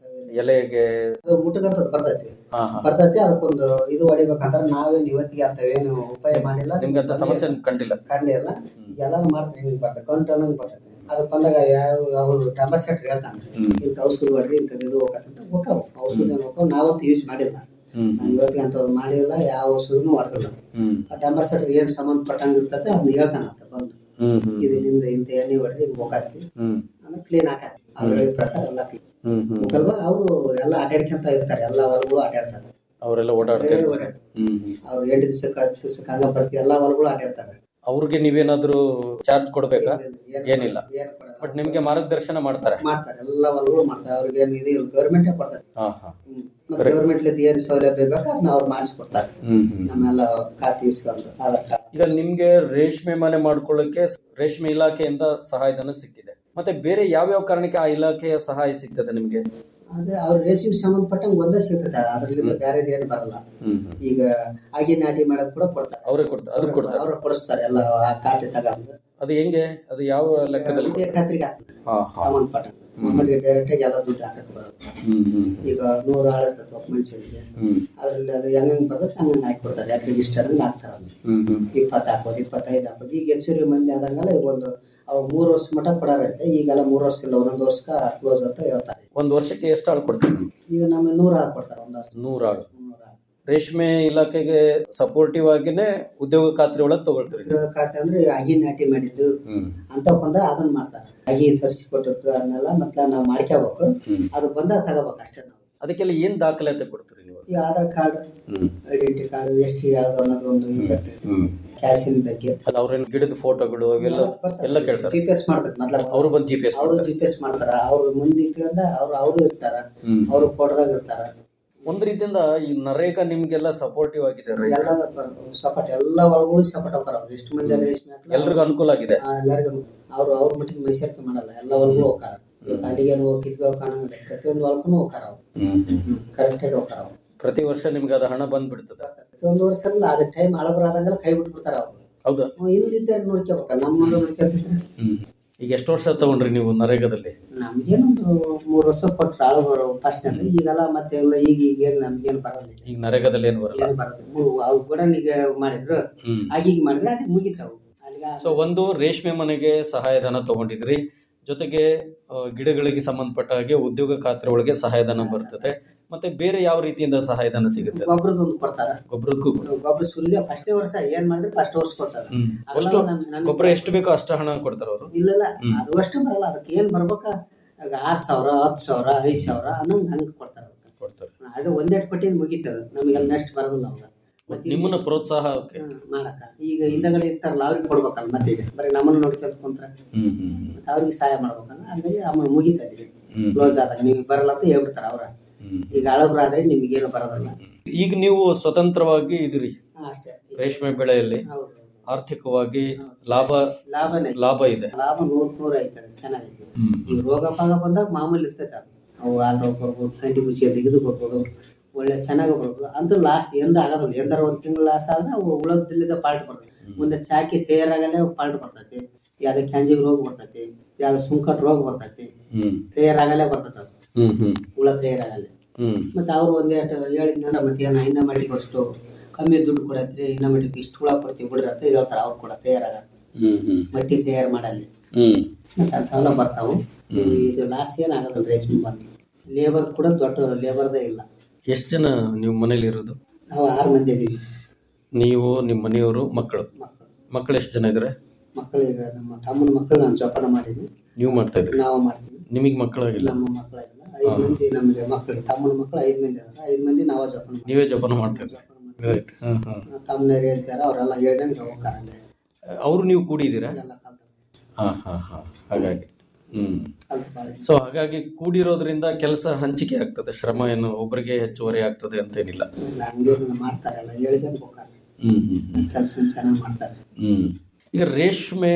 ಎಲೆಗೆ ಅದು ಮುಟ್ಟಕಂತದ್ದು ಬರ್ತೈತಿ ಹಾ ಹಾ ಬರ್ತೈತಿ ಅದಕ್ಕೊಂದು ಇದು ಹೊಡಿಬೇಕಂದ್ರೆ ನಾವೇನು ಇವತ್ತಿಗೆ ಅಂತವೇನು ಉಪಾಯ ಮಾಡಿಲ್ಲ ನಿಮ್ಗೆ ಅಂತ ಸಮಸ್ಯೆ ಕಂಡಿಲ್ಲ ಕಂಡಿ ಇಲ್ಲ ಎಲ್ಲಾನು ಮಾಡ್ತಾರೆ ಹಿಂಗೆ ಬರ್ತದೆ ಕಂಟು ಅನ್ನಂಗೆ ಬರ್ತೈತಿ ಅದಕ್ಕೆ ಬಂದಾಗ ಯಾವ ಯಾವ ಡಬ್ಬ ಸೆಟ್ ಹೇಳ್ತಾನೆ ಹ್ಮ್. ಇಂಥ ಔಷಧಿ ಹೊಡ್ರಿ ಇಂಥದ್ದು ಇದು ಹೋಗತ್ತಂತ ಹೋಗ್ತಾವ ಔಷಧಿ ಹೋಗ್ತಾವ ನಾವಂತೂ ಯೂಸ್ ಮಾಡಿಲ್ಲ ಹ್ಮ್ ನಾನು ಇವತ್ತಿಗೆ ಅಂಥದ್ದು ಮಾಡಿಲ್ಲ ಯಾವ ಔಷಧಿನೂ ಹೊಡೆದಿಲ್ಲ ಹ್ಮ್ ಆ ಡಬ್ಬ ಸೆಟ್ ಏನು ಸಂಬಂಧಪಟ್ಟಂಗೆ ಇರ್ತದೆ ಅದನ್ನ ಹೇಳ್ತಾನಂತ ಬಂದು ಹ್ಮ್ ಹ್ಮ್ ಇದರಿಂದ ಇಂಥ ಎಣ್ಣೆ ಹೊಡ್ರಿ ಹಿಂಗೆ ಹೋಗಾತಿ ಹ್ಮ್ ಅಂದ್ರೆ ಕ್ಲೀನ್ ಹಾಕತ್ತೆ ಅವ್ರು ಹೇಳಿದ ಪ್ರಕಾರ ಎಲ್ಲ ಕ್ಲೀನ್ ಹ್ಮ್ ಹ್ಮ್ ಮುಖಲ್ವ ಅವರು ಎಲ್ಲ ಅಡ್ಡಾಡ್ಕೊಂತ ಇರ್ತಾರೆ ಎಲ್ಲ ಹೊಲಗಳು ಅಡ್ಡಾಡ್ತಾರೆ ಅವರೆಲ್ಲ ಓಡಾಡ್ತಾ ಇರ್ತಾರೆ ಹ್ಮ್ ಹ್ಮ್ ಅವ್ರು ಎಂಟು ದಿವಸಕ್ಕೆ ಹತ್ತು ದಿವಸಕ್ಕೆ ಹಂಗ ಬರ್ತೀವಿ ಎಲ್ಲ ಹೊಲಗಳು ಅಡ್ಡಾಡ್ತಾರೆ ಅವ್ರಿಗೆ ನೀವೇನಾದ್ರೂ ಚಾರ್ಜ್ ಕೊಡ್ಬೇಕಾ ಏನ್- ಏನಿಲ್ಲ ಏನ್ ಕೊಡಲ್ಲ. ಬಟ್ ನಿಮ್ಗೆ ಮಾರ್ಗದರ್ಶನ ಮಾಡ್ತಾರೆ ಮಾಡ್ತಾರೆ ಎಲ್ಲ ಹೊಲಗಳು ಮಾಡ್ತಾರೆ ಅವ್ರಿಗೆ ಏನು ಇದು ಗೌರ್ಮೆಂಟೇ ಕೊಡ್ತಾರೆ ಹಾ ಹಾ ಹ್ಮ್. ಮತ್ತೆ ಗೌರ್ಮೆಂಟ್ ಏನು ಸೌಲಭ್ಯ ಬೇಕು ಅದನ್ನ ಅವ್ರು ಮಾಡಿಸ್ಕೊಡ್ತಾರೆ ಹ್ಮ್ ಹ್ಮ್ ನಮ್ಮೆಲ್ಲ ಖಾತೆ ಇಸ್ಕೊಂಡು ಆಧಾರ್ ಕಾರ್ಡ್ ಈಗ ನಿಮ್ಗೆ ರೇಷ್ಮೆ ಮನೆ ಮಾಡ್ಕೊಳ್ಳಕ್ಕೆ ರೇಷ್ಮೆ ಇಲಾಖೆಯಿಂದ ಸಹಾಯಧನ ಸಿಕ್ಕಿದೆ ಮತ್ತೆ ಬೇರೆ ಯಾವ್ಯಾವ ಕಾರಣಕ್ಕೆ ಆ ಇಲಾಖೆಯ ಸಹಾಯ ಸಿಗ್ತದೆ ನಿಮ್ಗೆ ಅದೇ ಅವ್ರ ರೇಸಿಗೆ ಸಂಬಂಧಪಟ್ಟಂಗೆ ಒಂದೇ ಸಿಗ್ತದೆ ಅದ್ರಲ್ಲಿ ಬೇರೆದು ಏನು ಬರಲ್ಲ ಹ್ಮ್ ಈಗ ಆಗಿ ನಾಟಿ ಮಾಡೋದು ಕೂಡ ಕೊಡ್ತಾರೆ ಅವರೇ ಕೊಡ್ತಾರೆ ಅದು ಕೊಡ್ತಾರೆ ಅವ್ರು ಕೊಡಿಸ್ತಾರೆ ಎಲ್ಲ ಆ ಖಾತೆ ತಗೊಂಡು ಅದು ಹೆಂಗೆ ಅದು ಯಾವ ಲೆಕ್ಕದಲ್ಲಿ ಇದೇ ಖಾತ್ರಿಗೆ ಹಾಕ್ತಾರೆ ಹಾ ಹಾ ಸಂಬಂಧಪಟ್ಟಂಗೆ ನಮ್ಮಲ್ಲಿ ಡೈರೆಕ್ಟ್ ಆಗಿ ಎಲ್ಲ ದುಡ್ಡು ಹಾಕಕ್ಕೆ ಬರೋದು ಹ್ಮ್ ಹ್ಮ್ ಈಗ ನೂರು ಆಳು ಇರ್ತದೆ ಒಬ್ಬ ಮನುಷ್ಯನಿಗೆ ಹ್ಮ್ ಅದ್ರಲ್ಲಿ ಅದು ಹೆಂಗಂಗೆ ಬರ್ತದೆ ಹಂಗಂಗೆ ಹಾಕಿ ಕೊಡ್ತಾರೆ ಯಾಕೆ ಇಷ್ಟ ಹಂಗೆ ಹಾಕ್ತಾರೆ ಅದನ್ನ ಹ್ಮ್ ಹ್ಮ್ ಇಪ್ಪತ್ತು ಹಾಕೋದು ಇಪ್ಪತ್ತೈದು ಹಾಕೋದು ಈಗ ಹೆಚ್ಚುವರಿ ಮಂದಿ ಆದಂಗೆಲ್ಲ ಈಗ ಒಂದು ಅವ್ರು ಮೂರು ವರ್ಷ ಮಟ್ಟ ಕೊಡಾರಂತೆ ಈಗೆಲ್ಲ ಮೂರು ವರ್ಷ ಇಲ್ಲ ಒಂದೊಂದು ವರ್ಷಕ್ಕೆ ಕ್ಲೋಸ್ ಅಂತ ಹೇಳ್ತಾರೆ ಒಂದ್ ವರ್ಷಕ್ಕೆ ಎಷ್ಟು ಆಳು ಕೊಡ್ತೀವಿ ನೀವು? ಈಗ ನಮ್ಮ ನೂರು ಹಾಕಿ ಕೊಡ್ತಾರೆ ಒಂದು ವರ್ಷ ನೂರು ಆಳು ನೂರು ಆಳು. ರೇಷ್ಮೆ ಇಲಾಖೆಗೆ ಸಪೋರ್ಟಿವ್ ಆಗಿನೇ ಉದ್ಯೋಗ ಖಾತ್ರಿ ಒಳಗೆ ತಗೊಳ್ತೀರಿ ಗೃಹ ಖಾತೆ ಅಂದ್ರೆ ಅಗಿ ನಾಟಿ ಮಾಡಿದ್ದು ಹ್ಮ್ ಅಂತ ಬಂದ ಅದನ್ನ ಮಾಡ್ತಾರೆ ಅಗಿ ತರಿಸಿ ಕೊಟ್ಟದ್ದು ಅದನ್ನೆಲ್ಲ ಮತ್ತೆ ನಾವು ಮಾಡ್ಕೋಬೇಕು ಹ್ಮ್. ಅದು ಬಂದಾಗ ತಗೋಬೇಕು ಅಷ್ಟೇ ನಾವು ಅದಕ್ಕೆಲ್ಲ ಏನ್ ದಾಖಲಾತಿ ಕೊಡ್ತೀರಿ ನೀವು ಈ ಆಧಾರ್ ಕಾರ್ಡ್ ಹ್ಮ್ ಐಡೆಂಟಿ ಕಾರ್ಡ್ ಎಷ್ಟು ಯಾವ್ದು ಅನ್ನೋದು ಒಂದು ಇರುತ್ತೆ ಹ್ಮ್ ಕ್ಯಾಶಿನ ಬಗ್ಗೆ ಅಲ್ಲ ಅವ್ರೇನ್ ಗಿಡದ ಫೋಟೋಗಳು ಅವೆಲ್ಲ ಎಲ್ಲ ಕೇಳ್ತಾರೆ ಜಿ ಪಿ ಎಸ್ ಮಾಡ್ತಾರೆ ಮೊದ್ಲ ಅವರು ಬಂದು ಜಿ ಪಿ ಎಸ್ ಅವರು ಜಿ ಪಿ ಎಸ್ ಮಾಡ್ತಾರ ಅವ್ರು ಮುಂದೆ ಇಟ್ಕೊಂಡ ಅವ್ರು ಅವರು ಇರ್ತಾರ ಹ್ಮ್ ಅವರು ಫೋಟೋದಾಗ ಇರ್ತಾರ ಒಂದ್ ರೀತಿಯಿಂದ ಈ ನರೇಗಾ ನಿಮ್ಗೆಲ್ಲ ಸಪೋರ್ಟಿವ್ ಆಗಿದೆ ರೈತ. ಎಲ್ಲ ಸಪೋರ್ಟ್ ಎಲ್ಲ ಒಳಗೂ ಸಪೋರ್ಟ್ ಹೋಗ್ತಾರ ಅವ್ರು ಎಷ್ಟು ಮಂದಿ ರೇಷ್ಮೆ ಹಾಕ್ಲಿ ಎಲ್ರಿಗೂ ಅನುಕೂಲ ಆಗಿದೆ ಆ, ಎಲ್ಲರಿಗೂ ಅವ್ರು ಅವ್ರ ಮಟ್ಟಿಗೆ ಮೈಸೂರಿಗೆ ಮಾಡಲ್ಲ ಎಲ್ಲ ಹೊಲ್ಗೂ ಹೋಗ್ತಾರ ಅಲ್ಲಿಗೇನು ಹೋಗಿದ್ವಿ ಕಾಣಂಗಿಲ್ಲ ಪ್ರತಿಯೊಂದು ಹೊಲ್ಗೂ ಹೋಗ್ತಾರ ಅವ್ರು ಕರೆಕ್ಟಾಗಿ ಹೋಗ್ತಾರ ಅವ್ರು ಪ್ರತಿ ವರ್ಷ ನಿಮ್ಗೆ ಅದು ಹಣ ಬಂದ್ಬಿಡ್ತದೆ ಪ್ರತಿಯೊಂದು ವರ್ಷ ಅಲ್ಲ ಅದ ಟೈಮ್ ಹಳಬರಾದಂಗೆಲ್ಲ ಕೈ ಬಿಟ್ಬಿಡ್ತಾರ ಅವ್ರು ಹೌದಾ ಹಿಂದಿದ್ದಾರೆ ನೋಡ್ಕೋಬೇಕ ನಮ್ಮ ನೋಡ್ಕೊಂತಿದ್ರೆ ಈಗ ಎಷ್ಟು ವರ್ಷ ತಗೊಂಡ್ರಿ ನೀವು ನರೇಗಾದಲ್ಲಿ ನಮ್ಗೇನೊಂದು ಮೂರು ವರ್ಷ ಕೊಟ್ರು ಆಳು ಬರೋ ಫಸ್ಟ್ ಈಗೆಲ್ಲ ಮತ್ತೆ ಎಲ್ಲ ಈಗ ಈಗ ಏನು ನಮ್ಗೇನು ಬರಲ್ಲ ಈಗ ನರೇಗಾದಲ್ಲಿ ಏನು ಬರಲ್ಲ ಏನು ಬರಲ್ಲ ಮು- ಅವು ಗುಡನಿಗೆ ಮಾಡಿದ್ರು ಹ್ಮ್ ಆಗೀಗ ಮಾಡಿದ್ರೆ ಅಲ್ಲಿ ಮುಗಿತಾವು ಅಲ್ಲಿಗೆ ಸೊ ಒಂದು ರೇಷ್ಮೆ ಮನೆಗೆ ಸಹಾಯಧನ ತಗೊಂಡಿದ್ರಿ ಜೊತೆಗೆ ಆ, ಗಿಡಗಳಿಗೆ ಸಂಬಂಧಪಟ್ಟ ಹಾಗೆ ಉದ್ಯೋಗ ಖಾತ್ರಿ ಒಳಗೆ ಸಹಾಯಧನ ಬರ್ತದೆ ಮತ್ತೆ ಬೇರೆ ಯಾವ ರೀತಿಯಿಂದ ಸಹಾಯಧನ ಸಿಗುತ್ತೆ ಗೊಬ್ಬರದ ಒಂದು ಕೊಡ್ತಾರ ಗೊಬ್ಬರಕ್ಕೂ ಕೂಡ. ಗೊಬ್ಬರ ಸುಲಿಗೆ ಫಸ್ಟ್ನೇ ವರ್ಷ ಏನ್ ಮಾಡಿದ್ರೆ ಫಸ್ಟ್ ವರ್ಷ ಕೊಡ್ತಾರ ಹ್ಮ್ ಅದೆಲ್ಲ ಅಷ್ಟು ನಮ್- ನಮ್ಗೆ ಗೊಬ್ಬರ ಎಷ್ಟು ಬೇಕೋ ಅಷ್ಟು ಹಣ ಕೊಡ್ತಾರೆ ಅವರು ಇಲ್ಲಲ್ಲ ಅದು ಅಷ್ಟು ಬರಲ್ಲ ಅದಕ್ಕೆ ಏನ್ ಬರ್ಬೇಕ ಈಗ ಆರ್ ಸಾವಿರ ಹತ್ತು ಸಾವಿರ ಐದ್ ಸಾವಿರ ಅನ್ನಂಗ್ ಹಂಗ್ ಕೊಡ್ತಾರ ಅದಕ್ಕೆ. ಕೊಡ್ತಾರೆ ಅದು ಒಂದೆರಡು ಪಟ್ಟಿನ ಮುಗೀತದ ನಮಗೆಲ್ಲ ನೆಕ್ಸ್ಟ್ ಬರೋದಿಲ್ಲ ಅವಾಗ ಮತ್ತೆ ನಿಮ್ಮನ್ನ ಪ್ರೋತ್ಸಾಹ ಅವ್ಕೆ. ಹ್ಮ್, ಮಾಡಕ ಈಗ ಹಿಂದಗಡೆ ಇರ್ತಾರಲ್ಲ ಅವ್ರಿಗೆ ಕೊಡ್ಬೇಕಲ್ಲ ಮತ್ತೆ ಈಗ ಬರೀ ನಮ್ಮನ್ನ ನೋಡ್ಕೊಂತ ಕುಂತ್ರ ಹ್ಮ್ ಹ್ಮ್ ಮತ್ತೆ ಅವ್ರಿಗೆ ಸಹಾಯ ಮಾಡ್ಬೇಕಲ್ಲ ಹಂಗಾಗಿ ಅಮ್ಮ ಮುಗಿತದ್ರಿ ಹ್ಮ್. ಕ್ಲೋಸ್ ಆದಾಗ ನಿಮಗೆ ಬರಲ್ಲ ಅಂತ ಹೇಳ್ಬಿಡ್ತಾರ ಅವ್ರ ಹ್ಮ್. ಈಗ ಹಳಬ್ರಾದ್ರೆ ನಿಮಗೇನು ಬರೋದಿಲ್ಲ ಈಗ ನೀವು ಸ್ವತಂತ್ರವಾಗಿ ಇದಿರಿ ಹಾ, ಅಷ್ಟೇ ರೇಷ್ಮೆ ಬೆಳೆಯಲ್ಲಿ ಹೌದು ಆರ್ಥಿಕವಾಗಿ ಲಾಭ ಲಾಭನೇ ಲಾಭ ಇದೆ ಲಾಭ ನೂರ್ ನೂರ ಐತದೆ ಚೆನ್ನಾಗಿದೆ ಹ್ಮ್. ಈಗ ರೋಗ ಪಾಗ ಬಂದಾಗ ಮಾಮೂಲಿ ಇರ್ತೈತೆ ಅದು ಅವು ಹಾಲು ರೋಗ ಬರ್ಬೋದು ಕಂಟಿ ಮುಚ್ಚಿ ತೆಗೆದು ಬರ್ಬೋದು ಒಳ್ಳೆ ಚೆನ್ನಾಗಿ ಬರ್ಬೋದು ಅಂತೂ ಲಾಸ್ಟ್ ಎಂದ ಆಗೋದಿಲ್ಲ ಎಂದಾರ ಒಂದು ತಿಂಗಳು ಲಾಸ್ ಆದ್ರೆ ಅವು ಉಳದಿಲ್ಲದ ಪಾಲ್ಟ್ ಬರ್ತದೆ ಮುಂದೆ ಚಾಕಿ ತಯಾರಾಗಲೇ ಪಾಲ್ಟ್ ಬರ್ತೈತಿ ಯಾವ್ದು ಕ್ಯಾಂಜಿಗೆ ರೋಗ ಬರ್ತೈತಿ ಯಾವ್ದು ಸುಂಕಟ್ ರೋಗ ಬರ್ತೈತಿ ಹ್ಮ್ ತಯಾರಾಗಲೇ ಬರ್ತೈತೆ ಅದು ಹ್ಮ್ ಹ್ಮ್ ಹುಳ ತಯಾರಾಗಲ್ಲೇ ಹ್ಮ್ ಮತ್ತೆ ಅವ್ರು ಒಂದೇಟು ಹೇಳಿದ್ನಂದ್ರೆ ಮತ್ತೆ ಏನೋ ಇನ್ನ ಮಟ್ಟಿಗೆ ಅಷ್ಟು ಕಮ್ಮಿ ದುಡ್ಡು ಕೊಡತ್ರಿ ಇನ್ನ ಮಟ್ಟಿಗೆ ಇಷ್ಟು ಹುಳ ಕೊಡ್ತೀವಿ ಬಿಡ್ರಿ ಅಂತ ಹೇಳ್ತಾರೆ ಅವ್ರು ಕೂಡ ತಯಾರಾಗ ಹ್ಮ್ ಹ್ಮ್ ಮಟ್ಟಿ ತಯಾರು ಮಾಡಲ್ಲಿ ಹ್ಮ್ ಮತ್ತೆ ಅಂಥವೆಲ್ಲ ಬರ್ತಾವು ಇದು ಲಾಸ್ ಏನಾಗೋದಿಲ್ಲ ರೇಷ್ಮೆ ಬಂದು ಲೇಬರ್ ಕೂಡ ದೊಡ್ಡ ಲೇಬರ್ದೇ ಇಲ್ಲ ಎಷ್ಟು ಜನ ನೀವು ಮನೇಲಿ ಇರೋದು ನಾವು ಆರು ಮಂದಿ ಇದೀವಿ ನೀವು ನಿಮ್ಮ ಮನೆಯವರು ಮಕ್ಕಳು ಮಕ್ಕಳು ಮಕ್ಕಳು ಎಷ್ಟು ಜನ ಇದ್ದಾರೆ ಮಕ್ಕಳಿಗೆ ನಮ್ಮ ತಮ್ಮನ ಮಕ್ಕಳು ನಾನು ಜೋಪಾನ ಮಾಡಿದ್ವಿ ನೀವು ಮಾಡ್ತಾ ಇದ್ರಿ ನಾವು ಮಾಡ್ತೀವಿ ನಿಮಗೆ ಮಕ್ಕಳಾಗಿಲ್ಲ ನಮ್ಮ ಮಕ್ಕಳಿಲ್ಲ ಐದು ಮಂದಿ ನಮಗೆ ಮಕ್ಕಳಿಗೆ ತಮ್ಮನ ಮಕ್ಕಳು ಐದು ಮಂದಿ ಅದಾರ ಐದು ಮಂದಿ ನಾವೇ ಜೋಪಾನ ಮಾಡ್ತೀವಿ ನೀವೇ ಜೋಪಾನ ಮಾಡ್ತಾ ಇದ್ರಿ ರೈಟ್ ಹಾಂ ಹಾಂ ತಮ್ಮನೇರು ಹೇಳ್ತಾರೆ ಅವರೆಲ್ಲ ಹೇಳ್ದಂಗೆ ಹೋಗ್ತಾರೆ ಅವರು ನೀವು ಕೂಡಿದ್ದೀರಾ ಎಲ್ಲ ಕಲ್ತು ಹಾಂ ಹಾಂ ಹಾಂ ಹಾಗಾಗಿ ಹ್ಮ್ ಕಲ್ತು ಭಾಳ ಸೊ ಹಾಗಾಗಿ ಕೂಡಿರೋದ್ರಿಂದ ಕೆಲಸ ಹಂಚಿಕೆ ಆಗ್ತದೆ ಶ್ರಮ ಏನು ಒಬ್ಬರಿಗೆ ಹೆಚ್ಚುವರಿ ಆಗ್ತದೆ ಅಂತೇನಿಲ್ಲ ಇಲ್ಲ ಹಂಗೇನಿಲ್ಲ ಮಾಡ್ತಾರಲ್ಲ ಹೇಳಿದೆ ಹೋಗ್ತಾರೆ ಹ್ಮ್ ಹ್ಮ್ ಹ್ಮ್ ಕೆಲಸ ಚೆನ್ನಾಗಿ ಮಾಡ್ತಾರೆ ಹ್ಮ್ ಈಗ ರೇಷ್ಮೆ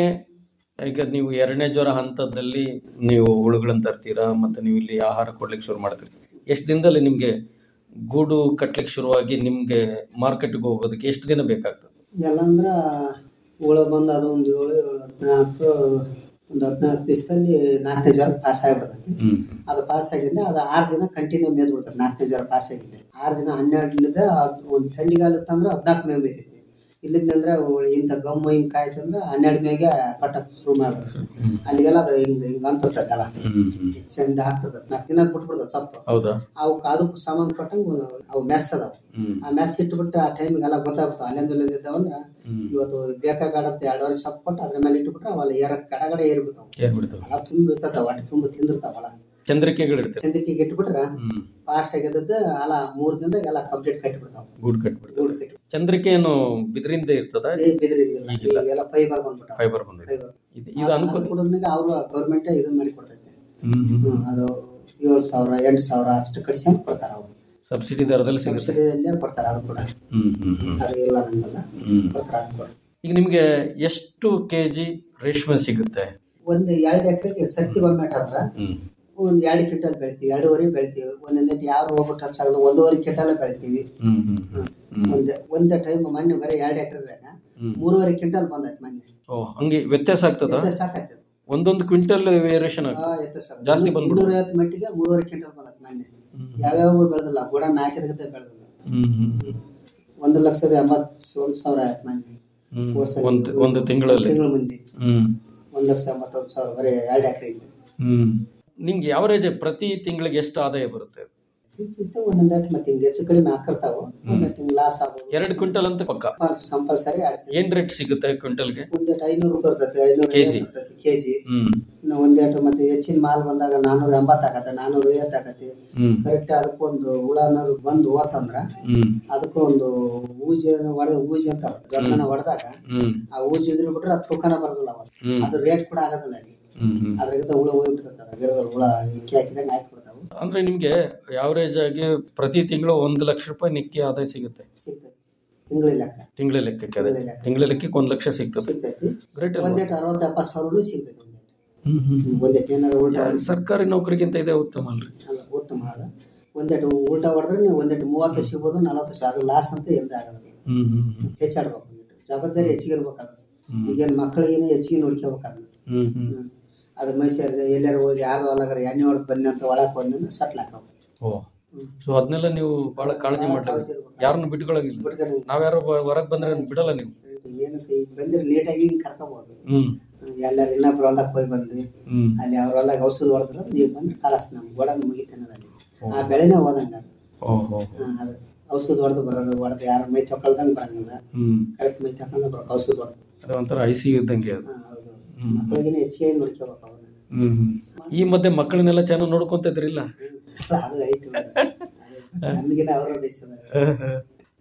ಈಗ ನೀವು ಎರಡನೇ ಜ್ವರ ಹಂತದಲ್ಲಿ ನೀವು ಹುಳುಗಳನ್ನ ತರ್ತೀರಾ ಮತ್ತೆ ನೀವು ಇಲ್ಲಿ ಆಹಾರ ಕೊಡ್ಲಿಕ್ಕೆ ಶುರು ಮಾಡ್ತೀರಿ ಎಷ್ಟು ದಿನದಲ್ಲಿ ನಿಮ್ಗೆ ಗೂಡು ಕಟ್ಲಿಕ್ಕೆ ಶುರುವಾಗಿ ನಿಮ್ಗೆ ಮಾರ್ಕೆಟ್ಗೆ ಹೋಗೋದಕ್ಕೆ ಎಷ್ಟು ದಿನ ಬೇಕಾಗ್ತದೆ ಎಲ್ಲ ಅಂದ್ರೆ ಹುಳು ಬಂದು ಅದು ಒಂದು ಏಳು ಏಳು ಹದಿನಾಲ್ಕು ಒಂದು ಹದಿನಾಲ್ಕು ದಿವಸದಲ್ಲಿ ನಾಲ್ಕನೇ ಜ್ವರ ಪಾಸ್ ಆಗಿಬಿಡ್ತೈತಿ ಹ್ಮ್ ಅದು ಪಾಸ್ ಆಗಿದ್ದೆ ಅದು ಆರು ದಿನ ಕಂಟಿನ್ಯೂ ಮೇದ್ ಬಿಡ್ತದೆ ನಾಲ್ಕನೇ ಜ್ವರ ಪಾಸ್ ಆಗಿದ್ದೆ ಆರು ದಿನ ಹನ್ನೆರಡರಿಂದ ಒಂದು ಥಂಡಿಗಾಲ ಇತ್ತಂದ್ರೆ ಹದಿನಾಲ್ಕು ಮೇವು ಬೇಕೈತಿ ಇಲ್ಲಿಂದ ಅಂದ್ರೆ ಇಂಥ ಗಮ್ಮು ಹಿಂಗೆ ಕಾಯ್ತಂದ್ರೆ ಹನ್ನೆರಡು ಮೇಗೆ ಕಟ್ಟಕ್ಕೆ ಶುರು ಮಾಡ್ಬಿಡ್ತದೆ ಅಲ್ಲಿಗೆಲ್ಲ ಅದು ಹಿಂಗೆ ಹಿಂಗೆ ಅಂತರ್ತದಲ್ಲ ಹ್ಮ್ ಹ್ಮ್ ಚಂದ ಆಗ್ತದೆ ನಾಲ್ಕು ದಿನ ಬಿಟ್ಬಿಡ್ತದೆ ಸೊಪ್ಪು ಹೌದಾ ಅವಕ್ಕೆ ಅದಕ್ಕೆ ಸಂಬಂಧಪಟ್ಟಂಗೆ ಅವು ಮೆಸ್ ಅದಾವ ಹ್ಮ್ ಆ ಮೆಸ್ ಇಟ್ಬಿಟ್ರೆ ಆ ಟೈಮಿಗೆ ಎಲ್ಲ ಗೊತ್ತಾಗ್ತಾವ ಅಲ್ಲಿಂದ ಇಲ್ಲಿಂದ ಇದ್ದಾವಂದ್ರೆ ಹ್ಮ್ ಇವತ್ತು ಬೇಕಾ ಬೇಡ ಅಂತ ಎರಡು ವರ್ಷ ಸೊಪ್ಪು ಕೊಟ್ಟು ಅದ್ರ ಮೇಲೆ ಇಟ್ಬಿಟ್ರೆ ಅವೆಲ್ಲ ಏರ ಕಡಗಡೆ ಏರ್ಬಿಡ್ತಾವ ಏರ್ಬಿಡ್ತವೆ ಎಲ್ಲ ತುಂಬ ಇರ್ತದ ಹೊಟ್ಟೆ ತುಂಬ ತಿಂದಿರ್ತಾವಲ್ಲ ಚಂದ್ರಿಕೆಗಳಿರ್ತವೆ ಚಂದ್ರಿಕೆಗೆ ಇಟ್ಬಿಟ್ರೆ ಹ್ಮ್ ಫಾಸ್ಟ್ ಆಗಿದ್ದದ್ದು ಅಲ್ಲ ಮೂರು ದಿನದಾಗ ಎಲ್ಲ ಕಂಪ್ಲೀಟ್ ಕಟ್ಟಿಬಿಡ್ತಾವ ಗೂಡು ಕಟ್ಬಿಡ್ತವೆ ಗೂಡು ಕಟ್ಟಿ ಚಂದ್ರಿಕೆ ಏನು ಬಿದ್ರಿಂದ ಇರ್ತದ ಏ ಬಿದ್ರಿದ್ದಿಲ್ಲ ಈಗಿಲ್ಲ. ಈಗೆಲ್ಲ ಫೈಬರ್ ಬಂದ್ಬಿಟ್ಟಾವ ಫೈಬರ್ ಬಂದಿದೆ ಫೈಬರ್ ಇದು ಇದು ಅನುಕೂಲ ಕುಡಿದ್ಮೇಲೆ ಅವರು ಗೌರ್ಮೆಂಟ್ ಇದನ್ನ ಮಾಡಿ ಕೊಡ್ತೈತೆ ಹ್ಮ್ ಹ್ಮ್ ಹ್ಮ್, ಅದು ಏಳು ಸಾವಿರ ಎಂಟು ಸಾವಿರ ಅಷ್ಟು ಕಡಿಸಿ ಅಂತ ಕೊಡ್ತಾರೆ ಅವರು ಸಬ್ಸಿಡಿ ದರದಲ್ಲಿ ಸಿಗುತ್ತೆ ಸಬ್ಸಿಡಿಯಲ್ಲೇ ಕೊಡ್ತಾರೆ ಅದು ಕೂಡ ಹ್ಮ್ ಹ್ಮ್ ಹ್ಮ್ ಅದು ಇಲ್ಲ ನಂಗಲ್ಲ ಹ್ಮ್ ಕೊಡ್ತಾರೆ ಅದು ಕೂಡ ಈಗ ನಿಮ್ಗೆ ಎಷ್ಟು ಕೆಜಿ ರೇಷ್ಮೆ ಸಿಗುತ್ತೆ ಒಂದು ಎರಡು ಎಕರೆಗೆ ಸತ್ತಿ ಒಮ್ಮೆಟ್ ಅಂದ್ರ ಹ್ಮ್ ಒಂದು ಎರಡು ಕ್ವಿಂಟಲ್ ಬೆಳಿತೀವಿ ಎರಡೂವರೆ ಬೆಳಿತೀವಿ ಒಂದೊಂದೇ ಯಾರು ಹೋಗ್ಬಿಟ್ಟು ಹಚ್ಚಾಗಲ್ಲ ಒಂದೂವರೆ ಕ್ವಿಂಟಲ್ ಬೆಳಿತೀವಿ ಹ್ಮ್ ಹ್ಮ್ ಹ್ಮ್ ಹ್ಮ್ ಒಂದೇ ಒಂದೇ ಟೈಮ್ ಮೊನ್ನೆ ಬರೀ ಎರಡು ಎಕರೆದಾಗ ಹ್ಮ್. ಮೂರುವರೆ ಕ್ವಿಂಟಲ್ ಬಂದೈತೆ ಮೊನ್ನೆ ಓ ಹಂಗೆ ವ್ಯತ್ಯಾಸ ಆಗ್ತದ ಎತ್ತೆ ಸಾಕಾಯ್ತು ಒಂದೊಂದು ಕ್ವಿಂಟಲ್ ವೇರಿಯೇಷನ್ ಆ, ಆಗ್ತದೆ ಎತ್ತೆ ಸಾಕು. ಜಾಸ್ತಿ ಇನ್ನೂರ- ಬಂದ್ಬಿಡು. ಇನ್ನೂರ ಐವತ್ತು ಮಟ್ಟಿಗೆ ಮೂರುವರೆ ಕ್ವಿಂಟಲ್ ಬಂದೈತೆ ಮೊನ್ನೆ ಯಾವ್ಯಾವ ಬೆಳೆದಿಲ್ಲ ಬುಡ ನಾಲ್ಕದಗತೆ ಬೆಳೆದಿಲ್ಲ ಹ್ಮ್ ಹ್ಮ್ ಹ್ಮ್. ಒಂದು ಲಕ್ಷದ ಎಂಬತ್ತು ಒಂದು ಸಾವಿರ ಆಯ್ತು ಮೊನ್ನೆ ಹ್ಮ್. ಹೋದ್ ಸರಿ ಒಂದು ಒಂದು ತಿಂಗಳಲ್ಲಿ ತಿಂಗಳ ಮುಂದೆ ಹ್ಮ್ ಒಂದು ಲಕ್ಷ ಎಂಬತ್ತೊಂದು ಸಾವಿರ ಬರೀ ಎರಡು ಎಕರೆ ಇದೆ ಹ್ಮ್ ನಿಮ್ಗೆ ಯಾವರೇಜ್ ಪ್ರತಿ ತಿಂಗಳಿಗೆ ಎಷ್ಟು ಆದಾಯ ಬರುತ್ತೆ ಒಂದೊಂದು ಮತ್ತೆ ಹಿಂಗೆ ಹೆಚ್ಚು ಕಡಿಮೆ ಹಾಕಿರ್ತಾವ ಒಂದಟ್ಟು ಹಿಂಗೆ ಲಾಸ್ ಆಗ್ಬೋದು ಎರಡು ಕ್ವಿಂಟಲ್ ಅಂತ ಪಕ್ಕ ಕಂಪಲ್ಸರಿ ಎರಡು ಏನ್ ರೇಟ್ ಸಿಗುತ್ತೆ ಕ್ವಿಂಟಲ್ಗೆ ಒಂದೇಟು ಐನೂರು ರೂಪಾಯಿ ಇರ್ತೈತೆ ಐನೂರು ಕೆಜಿ. ಇರ್ತೈತಿ ಕೆಜಿ ಹ್ಮ್ ಇನ್ನು ಒಂದೇಟು ಮತ್ತೆ ಹೆಚ್ಚಿನ ಮಾಲ್ ಬಂದಾಗ ನಾನೂರ ಎಂಬತ್ತು ಆಗತ್ತೆ ನಾನೂರ ಐವತ್ತು ಆಗತ್ತೆ ಹ್ಮ್ ಕರೆಕ್ಟ್ ಅದಕ್ಕೊಂದು ಹುಳ ಅನ್ನೋದು ಬಂದು ಹೋತಂದ್ರ ಹ್ಮ್ ಅದಕ್ಕೂ ಒಂದು ಊಜಿ ಹೊಡೆದ ಊಜಿ ಅಂತ ಗಂಟನ ಹೊಡೆದಾಗ ಹ್ಮ್ ಆ ಊಜಿ ಇದ್ರೆ ಬಿಟ್ರೆ ಅದು ತೂಕನ ಬರೋದಿಲ್ಲ ಅವಾಗ ಹ್ಮ್ ಅದು ರೇಟ್ ಕೂಡ ಆಗೋದಿಲ್ಲ ಅಲ್ಲಿ ಹ್ಮ್ ಹ್ಮ್ ಅದ್ರಾಗಿಂದ ಹುಳ ಹೋಗ್ಬಿಡ್ತೈತೆ ಅದ್ರ ಗಿಡದಲ್ಲಿ ಹುಳ ಇಕ್ಕಿ ಹಾಕಿದಂಗೆ ಹಾಕಿ ಬಿಡ್ತಾವು ಅಂದ್ರೆ ನಿಮ್ಗೆ ಯಾವರೇಜ್ ಆಗಿ ಪ್ರತಿ ತಿಂಗಳು ಒಂದು ಲಕ್ಷ ರೂಪಾಯಿ ನಿಕ್ಕಿ ಆದಾಯ ಸಿಗುತ್ತೆ ಸಿಗ್ತೈತಿ ತಿಂಗಳ ಲೆಕ್ಕ ತಿಂಗಳ ಲೆಕ್ಕಕ್ಕೆ ಅದೇ ತಿಂಗಳ ಲೆಕ್ಕ. ತಿಂಗಳ ಲೆಕ್ಕಕ್ಕೆ ಒಂದು ಲಕ್ಷ ಸಿಗ್ತದೆ ಸಿಗ್ತೈತಿ ಗ್ರೇಟ್ ಒಂದೇಟು ಅರವತ್ತು ಎಪ್ಪತ್ತು ಸಾವಿರನೂ ಸಿಗ್ತೈತಿ ಒಂದೇಟು ಹ್ಮ್ ಹ್ಮ್ ಒಂದೇಟು ಏನಾರು ಉಲ್ಟಾ ಸರ್ಕಾರಿ ನೌಕರಿಗಿಂತ ಇದೆ ಉತ್ತಮ ಅಲ್ರಿ ಅಲ್ಲ ಉತ್ತಮ ಅದ ಒಂದೇಟು ಉಲ್ಟಾ ಹೊಡೆದ್ರೆ ನೀವು ಒಂದೇಟು ಮೂವತ್ತು ಸಿಗ್ಬೋದು ನಲವತ್ತು ಸಿಗ್ಬೋದು ಅದು ಲಾಸ್ ಅಂತ ಎಂದ ಆಗೋದಿಲ್ಲ ಹ್ಮ್ ಹ್ಮ್ ಹ್ಮ್ ಹೆಚ್ಚಾಡ್ಬೇಕು ಒಂದಿಟ್ಟು ಜವಾಬ್ದಾರಿ ಹೆಚ್ಚಿಗೆ ಇರ್ಬೇಕಾದ್ರೆ ಹ್ಮ್. ಈಗೇನು ಮಕ್ಕಳಿಗೇನೆ ಹೆಚ್ಚಿಗೆ ನೋಡ್ಕೋಬೇಕಾದ್ರೆ ಹ್ಮ್ ಹ್ಮ್ ಹ್ಮ್. ಅದು ಮೈಸೂರಿಗೆ ಎಲ್ಲಾರು ಹೋಗಿ ಯಾರು ಅಲ್ಲಾಗರ ಎಣ್ಣೆ ಹೊಡೆದು ಬಂದೆ ಅಂತ ಒಳಗೆ ಬಂದೆ ಅಂದ್ರೆ ಸಟ್ಲ್ ಹಾಕವು ಓ ಸೊ ಅದನ್ನೆಲ್ಲ ನೀವು ಬಹಳ ಕಾಳಜಿ ಮಾಡ್ಲಿ ಯಾರನ್ನು ಬಿಟ್ಕೊಳಂಗಿಲ್ಲ ಬಿಟ್ಕೊಂಡು ನಾವ್ಯಾರು ಹೊರಗೆ ಬಂದ್ರೆ ಬಿಡಲ್ಲ ನೀವು ಏನಕ್ಕೆ ಈಗ ಬಂದ್ರೆ ಲೇಟಾಗಿ ಹಿಂಗೆ ಕರ್ಕೋಬೋದು ಹ್ಮ್ ಎಲ್ಲರೂ ಇನ್ನೊಬ್ರು ಹೊಲ್ದಾಗ ಹೋಗಿ ಬಂದ್ವಿ ಹ್ಮ್ ಅಲ್ಲಿ ಅವ್ರ ಹೊಲ್ದಾಗ ಔಷಧ ಹೊಡೆದ್ರೆ ನೀವು ಬಂದ್ರೆ ಕಲಾಸ ನಮ್ಮ ಗೋಡನ್ ಮುಗಿತೇನದಲ್ಲಿ ಆ ಬೆಳೆನೇ ಹೋದಂಗ ಓಹೋ ಅದು ಔಷಧ ಹೊಡೆದು ಬರೋದು ಹೊಡೆದು ಯಾರು ಮೈ ತೊಗೊಳ್ದಂಗೆ ಬರಂಗಿಲ್ಲ ಹ್ಮ್ ಕರೆಕ್ಟ್ ಮೈ ತಗೊಂಡು ಬರೋಕೆ ಔಷಧ ಹೊಡೆದು ಅದು ಒಂಥರ ಐ ಸಿ ಇದ್ದಂಗೆ ಅದು ಹೌದು ಹ್ಮ್. ಮಕ್ಕಳಿಗೇನೆ ಹೆಚ್ಚಿಗೆ ನೋಡ್ಕೋಬೇಕು ಅವ್ರನ್ನ ಹ್ಮ್ ಹ್ಮ್. ಈ ಮಧ್ಯೆ ಮಕ್ಕಳನ್ನೆಲ್ಲ ಚೆನ್ನಾಗಿ ನೋಡ್ಕೊಂತಿದ್ರಿಲ್ಲ ಅಲ್ಲ, ಅದು ಐತಿ ನಮಗಿನ ಅವರ ಬೇಯಿಸಿದಾರೆ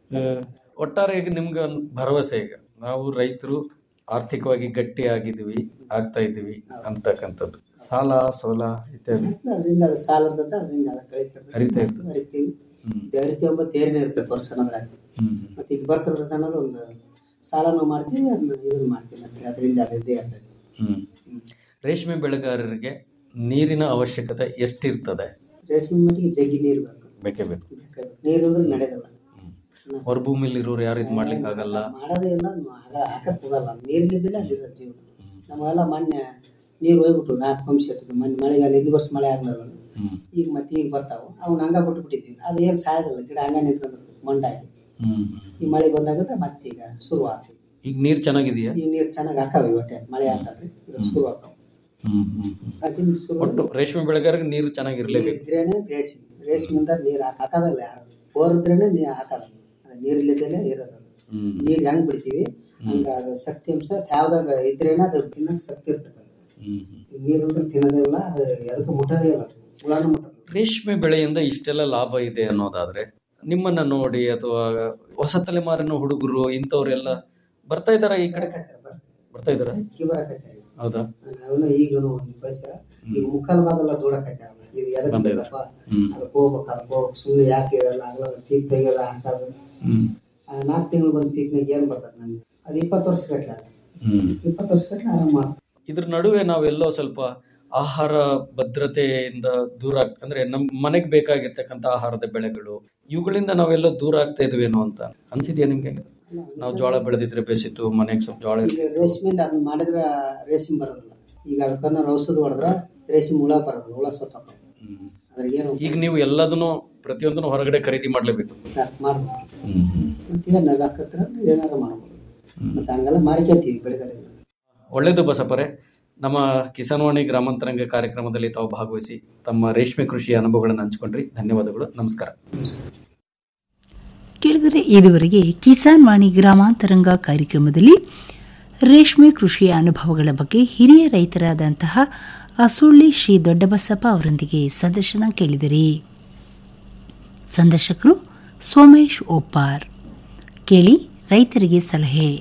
ಒಟ್ಟಾರೆ ಈಗ ನಿಮ್ಗೆ ಒಂದು ಭರವಸೆ ಈಗ ನಾವು ರೈತರು ಆರ್ಥಿಕವಾಗಿ ಗಟ್ಟಿ ಆಗಿದ್ವಿ ಆಗ್ತಾ ಇದ್ದೀವಿ ಅಂತಕ್ಕಂಥದ್ದು ಸಾಲ ಸೋಲ ಇತ್ಯಾದಿ ಅದರಿಂದ ಅದು ಸಾಲ ಇರ್ತದೆ ಅದರಿಂದ ಅದು ಕಳೀತದೆ ಹರಿತಾ ಇರ್ತದೆ. ಹರಿತೀವಿ ಹ್ಮ್ ಹರಿತೀವಿ ಎಂಬ ತೇರಿನೇ ಇರ್ತದೆ ವರ್ಷ ಅನ್ನೋದ್ರಾಗ ಹ್ಮ್ ಮತ್ತೆ ಈಗ ಬರ್ತಿರ್ತದೆ ಅನ್ನೋದು ಒಂದು ಸಾಲನೂ ಮಾಡ್ತೀವಿ ಅದನ್ನ ಇದನ್ನ ಮಾಡ್ತೀವಿ ಮತ್ತೆ ಅದರಿಂದ ಅದು ಇದ್ದೇ ಇರ್ತದೆ ಹ್ಮ್ ರೇಷ್ಮೆ ಬೆಳೆಗಾರರಿಗೆ ನೀರಿನ ಅವಶ್ಯಕತೆ ಎಷ್ಟಿರ್ತದೆ ರೇಷ್ಮೆ ಮಟ್ಟಿಗೆ ಜಗ್ಗಿ ನೀರು ಬೇಕು ಬೇಕೇ ಬೇಕು ಬೇಕಾದ್ರೆ ನೀರು ಅಂದ್ರೆ ನಡೆಯೋದಿಲ್ಲ ಹೊರಭೂಮಿಲಿ ಇರೋರು ಯಾರು ಇದು ಮಾಡ್ಲಿಕ್ಕೆ ಆಗಲ್ಲ ಮಾಡೋದೇ ಇಲ್ಲ ಆಗ ಹಾಕಕ್ ಹೋಗಲ್ಲ ನೀರಿಲ್ಲಿದ್ದಿಲ್ಲ ಅಲ್ಲಿರೋ ಜೀವನ ನಮಗೆಲ್ಲ ಮೊನ್ನೆ ನೀರು ಹೋಗ್ಬಿಟ್ಟು ನಾಲ್ಕು ಪಂಪ್ ಸೆಟ್ ಮೊನ್ನೆ ಮಳೆಗಾಲ ಇದು ವರ್ಷ ಮಳೆ ಆಗಲಿಲ್ಲ ಹ್ಮ್ ಈಗ ಮತ್ತೆ ಈಗ ಬರ್ತಾವೆ ಅವ್ನ ಹಂಗ ಬಿಟ್ಟು ಬಿಟ್ಟಿದ್ವಿ ಅದು ಏನು ಸಾಯೋದಿಲ್ಲ ಗಿಡ ಹಂಗ ನಿಂತ್ಕೊಂಡಿರ್ತದೆ ಮಂಡಾಗಿ ಹ್ಮ್ ಈ ಮಳೆ ಬಂದಾಗದ ಮತ್ತೆ ಈಗ ಶುರು ಆಗ್ತದೆ ಈಗ ನೀರ್ ಚೆನ್ನಾಗಿದೆಯಾ ಈ ನೀರು ಚೆನ್ನಾಗಿ ಹಾಕಾವ ಇವಟ್ಟೆ ಮಳೆ ಆಗ್ತದೆ ಈಗ ಶುರು ಆಗ್ತಾವ ಹ್ಮ್ ಹ್ಮ್ ಹ್ಮ್. ಅದ್ರಿಂದ ಶುರು ಒಟ್ಟು ರೇಷ್ಮೆ ಬೆಳೆಗಾರರಿಗೆ ನೀರು ಚೆನ್ನಾಗಿರ್ಲೇಬೇಕು ಇದ್ರೇನೆ ರೇಷ್ಮೆ ರೇಷ್ಮೆಯಿಂದ ನೀರು ಹಾಕೋದಿಲ್ಲ ಯಾರು ಬೋರ್ ಇದ್ರೇನೆ ನೀರು ಹಾಕೋದಿಲ್ಲ ಅದು ನೀರಿಲ್ಲದಲ್ಲೇ ಇರೋದು ಅದು ಹ್ಮ್ ನೀರು ಹೆಂಗ್ ಬಿಡ್ತೀವಿ ಹಂಗ ಅದು ಶಕ್ತಿ ಅಂಶ ಯಾವ್ದಾಗ ಇದ್ರೇನೆ ಅದು ತಿನ್ನಕ್ ಶಕ್ತಿ ಇರ್ತದೆ ಅದಕ್ಕೆ. ಹ್ಮ್ ಹ್ಮ್. ಈ ನೀರಿಲ್ಲದೆ ತಿನ್ನೋದಿಲ್ಲ ಅದು ಎದಕ್ಕೂ ಮುಟ್ಟೋದೇ ಇಲ್ಲ ಅದು. ಹುಳಾನು ಮುಟ್ಟೋದಿಲ್ಲ ರೇಷ್ಮೆ ಬೆಳೆಯಿಂದ ಇಷ್ಟೆಲ್ಲ ಲಾಭ ಇದೆ ಅನ್ನೋದಾದ್ರೆ ನಿಮ್ಮನ್ನ ನೋಡಿ ಅಥವಾ ಹೊಸ ತಲೆಮಾರಿನ ಹುಡುಗರು ಇಂಥವ್ರೆಲ್ಲ ಬರ್ತಾ ಇದಾರ ಈ ಕಡೆ ಬರಕತ್ತಾರೆ, ಬರಕತ್ತಾರೆ. ಬರ್ತಾ ಇದಾರ ಅಕ್ಕಿ ಬರಕತ್ತಾರೆ ಹೌದಾ ಅವನು ಈಗನು ಒಂದು ಪೈಸೆ ಈಗ ಮುಕ್ಕಾಲು ಭಾಗಲ್ಲ ದೂಡಕೈತಾರಲ್ಲ ಇದು ಎದಕ್ಕೆ ಬಂದಿದೆ. ಬೇಕಪ್ಪ ಹ್ಮ್ ಅದಕ್ಕೆ ಹೋಗ್ಬೇಕು ಅದಕ್ಕೆ ಹೋಗ್ಬೇಕು ಸುಮ್ಮನೆ ಯಾಕೆ ಇದೆಲ್ಲ ಆಗಲ್ಲ ಪೀಕ್ ತೆಗಿಯೋದ ಹಾಕೋದು ಹ್ಮ್ ನಾಲ್ಕು ತಿಂಗಳು ಬಂದು ಪೀಕ್ನಾಗ ಏನು ಬರ್ತದೆ ನಮಗೆ ಅದು ಇಪ್ಪತ್ತು ವರ್ಷ ಗಟ್ಲೆ ಹ್ಮ್ ಇಪ್ಪತ್ತು ವರ್ಷ ಗಟ್ಲೆ ಆರಾಮ್ ಮಾಡ್ತೀವಿ ಇದ್ರ ನಡುವೆ ನಾವೆಲ್ಲೋ ಸ್ವಲ್ಪ ಆಹಾರ ಭದ್ರತೆಯಿಂದ ದೂರ ಆಗ್ ಅಂದ್ರೆ ನಮ್ ಮನೆಗೆ ಬೇಕಾಗಿರ್ತಕ್ಕಂಥ ಆಹಾರದ ಬೆಳೆಗಳು ಇವುಗಳಿಂದ ನಾವೆಲ್ಲೋ ದೂರ ಆಗ್ತಾ ಇದೀವೇನೋ ಅಂತ ಅನ್ಸಿದ್ಯಾ ನಿಮ್ಗೆ ನಾವು ಜೋಳ ಬೆಳೆದಿದ್ರೆ ಬೇಸಿತ್ತು ಮನೆಗೆ ಸ್ವಲ್ಪ ಜೋಳ ಈಗ ರೇಷ್ಮೆಯಿಂದ ಅದನ್ನ ಮಾಡಿದ್ರೆ ರೇಷ್ಮೆ ಬರೋದಿಲ್ಲ ಈಗ ಅದಕ್ಕನ್ನ ಔಷಧ ಹೊಡೆದ್ರೆ ರೇಷ್ಮೆ ಹುಳ ಬರೋದಿಲ್ಲ ಹುಳ ಸತ್ತೋಗ ಹ್ಮ್. ಅದ್ರಾಗ ಏನು ಈಗ ನೀವು ಎಲ್ಲದನ್ನು ಪ್ರತಿಯೊಂದನ್ನು ಹೊರಗಡೆ ಖರೀದಿ ಮಾಡ್ಲೇಬೇಕು ಮಾಡ್ಬೇಕು ಹ್ಮ್ ಹ್ಮ್. ಮತ್ತೆ ಏನು ರೊಕ್ಕತ್ರ ಏನಾರ ಮಾಡ್ಬೋದು ಮತ್ತೆ ಹಂಗೆಲ್ಲ ಮಾಡ್ಕೊಂತೀವಿ ಬೆಳೆಗಳೆಲ್ಲ ಒಳ್ಳೆಯದು ಬಸಪ್ಪರೆ ನಮ್ಮ ಕಿಸಾನ್ವಾಣಿ ಗ್ರಾಮಾಂತರಂಗ ಕಾರ್ಯಕ್ರಮದಲ್ಲಿ ತಾವು ಭಾಗವಹಿಸಿ ತಮ್ಮ ರೇಷ್ಮೆ ಕೃಷಿಯ ಅನುಭವಗಳನ್ನು ಹಂಚಿಕೊಂಡ್ರಿ ಧನ್ಯವಾದಗಳು ನಮಸ್ಕಾರ ಕೇಳಿದರೆ ಇದುವರೆಗೆ ಕಿಸಾನ್ ವಾಣಿ ಗ್ರಾಮಾಂತರಂಗ ಕಾರ್ಯಕ್ರಮದಲ್ಲಿ ರೇಷ್ಮೆ ಕೃಷಿಯ ಅನುಭವಗಳ ಬಗ್ಗೆ ಹಿರಿಯ ರೈತರಾದಂತಹ ಅಸುಳ್ಳಿ ಶ್ರೀ ದೊಡ್ಡಬಸಪ್ಪ ಅವರೊಂದಿಗೆ ಸಂದರ್ಶನ ಕೇಳಿದಿರಿ ಸಂದರ್ಶಕರು ಸೋಮೇಶ್ ಓಪಾರ್ ಕೇಳಿ ರೈತರಿಗೆ ಸಲಹೆ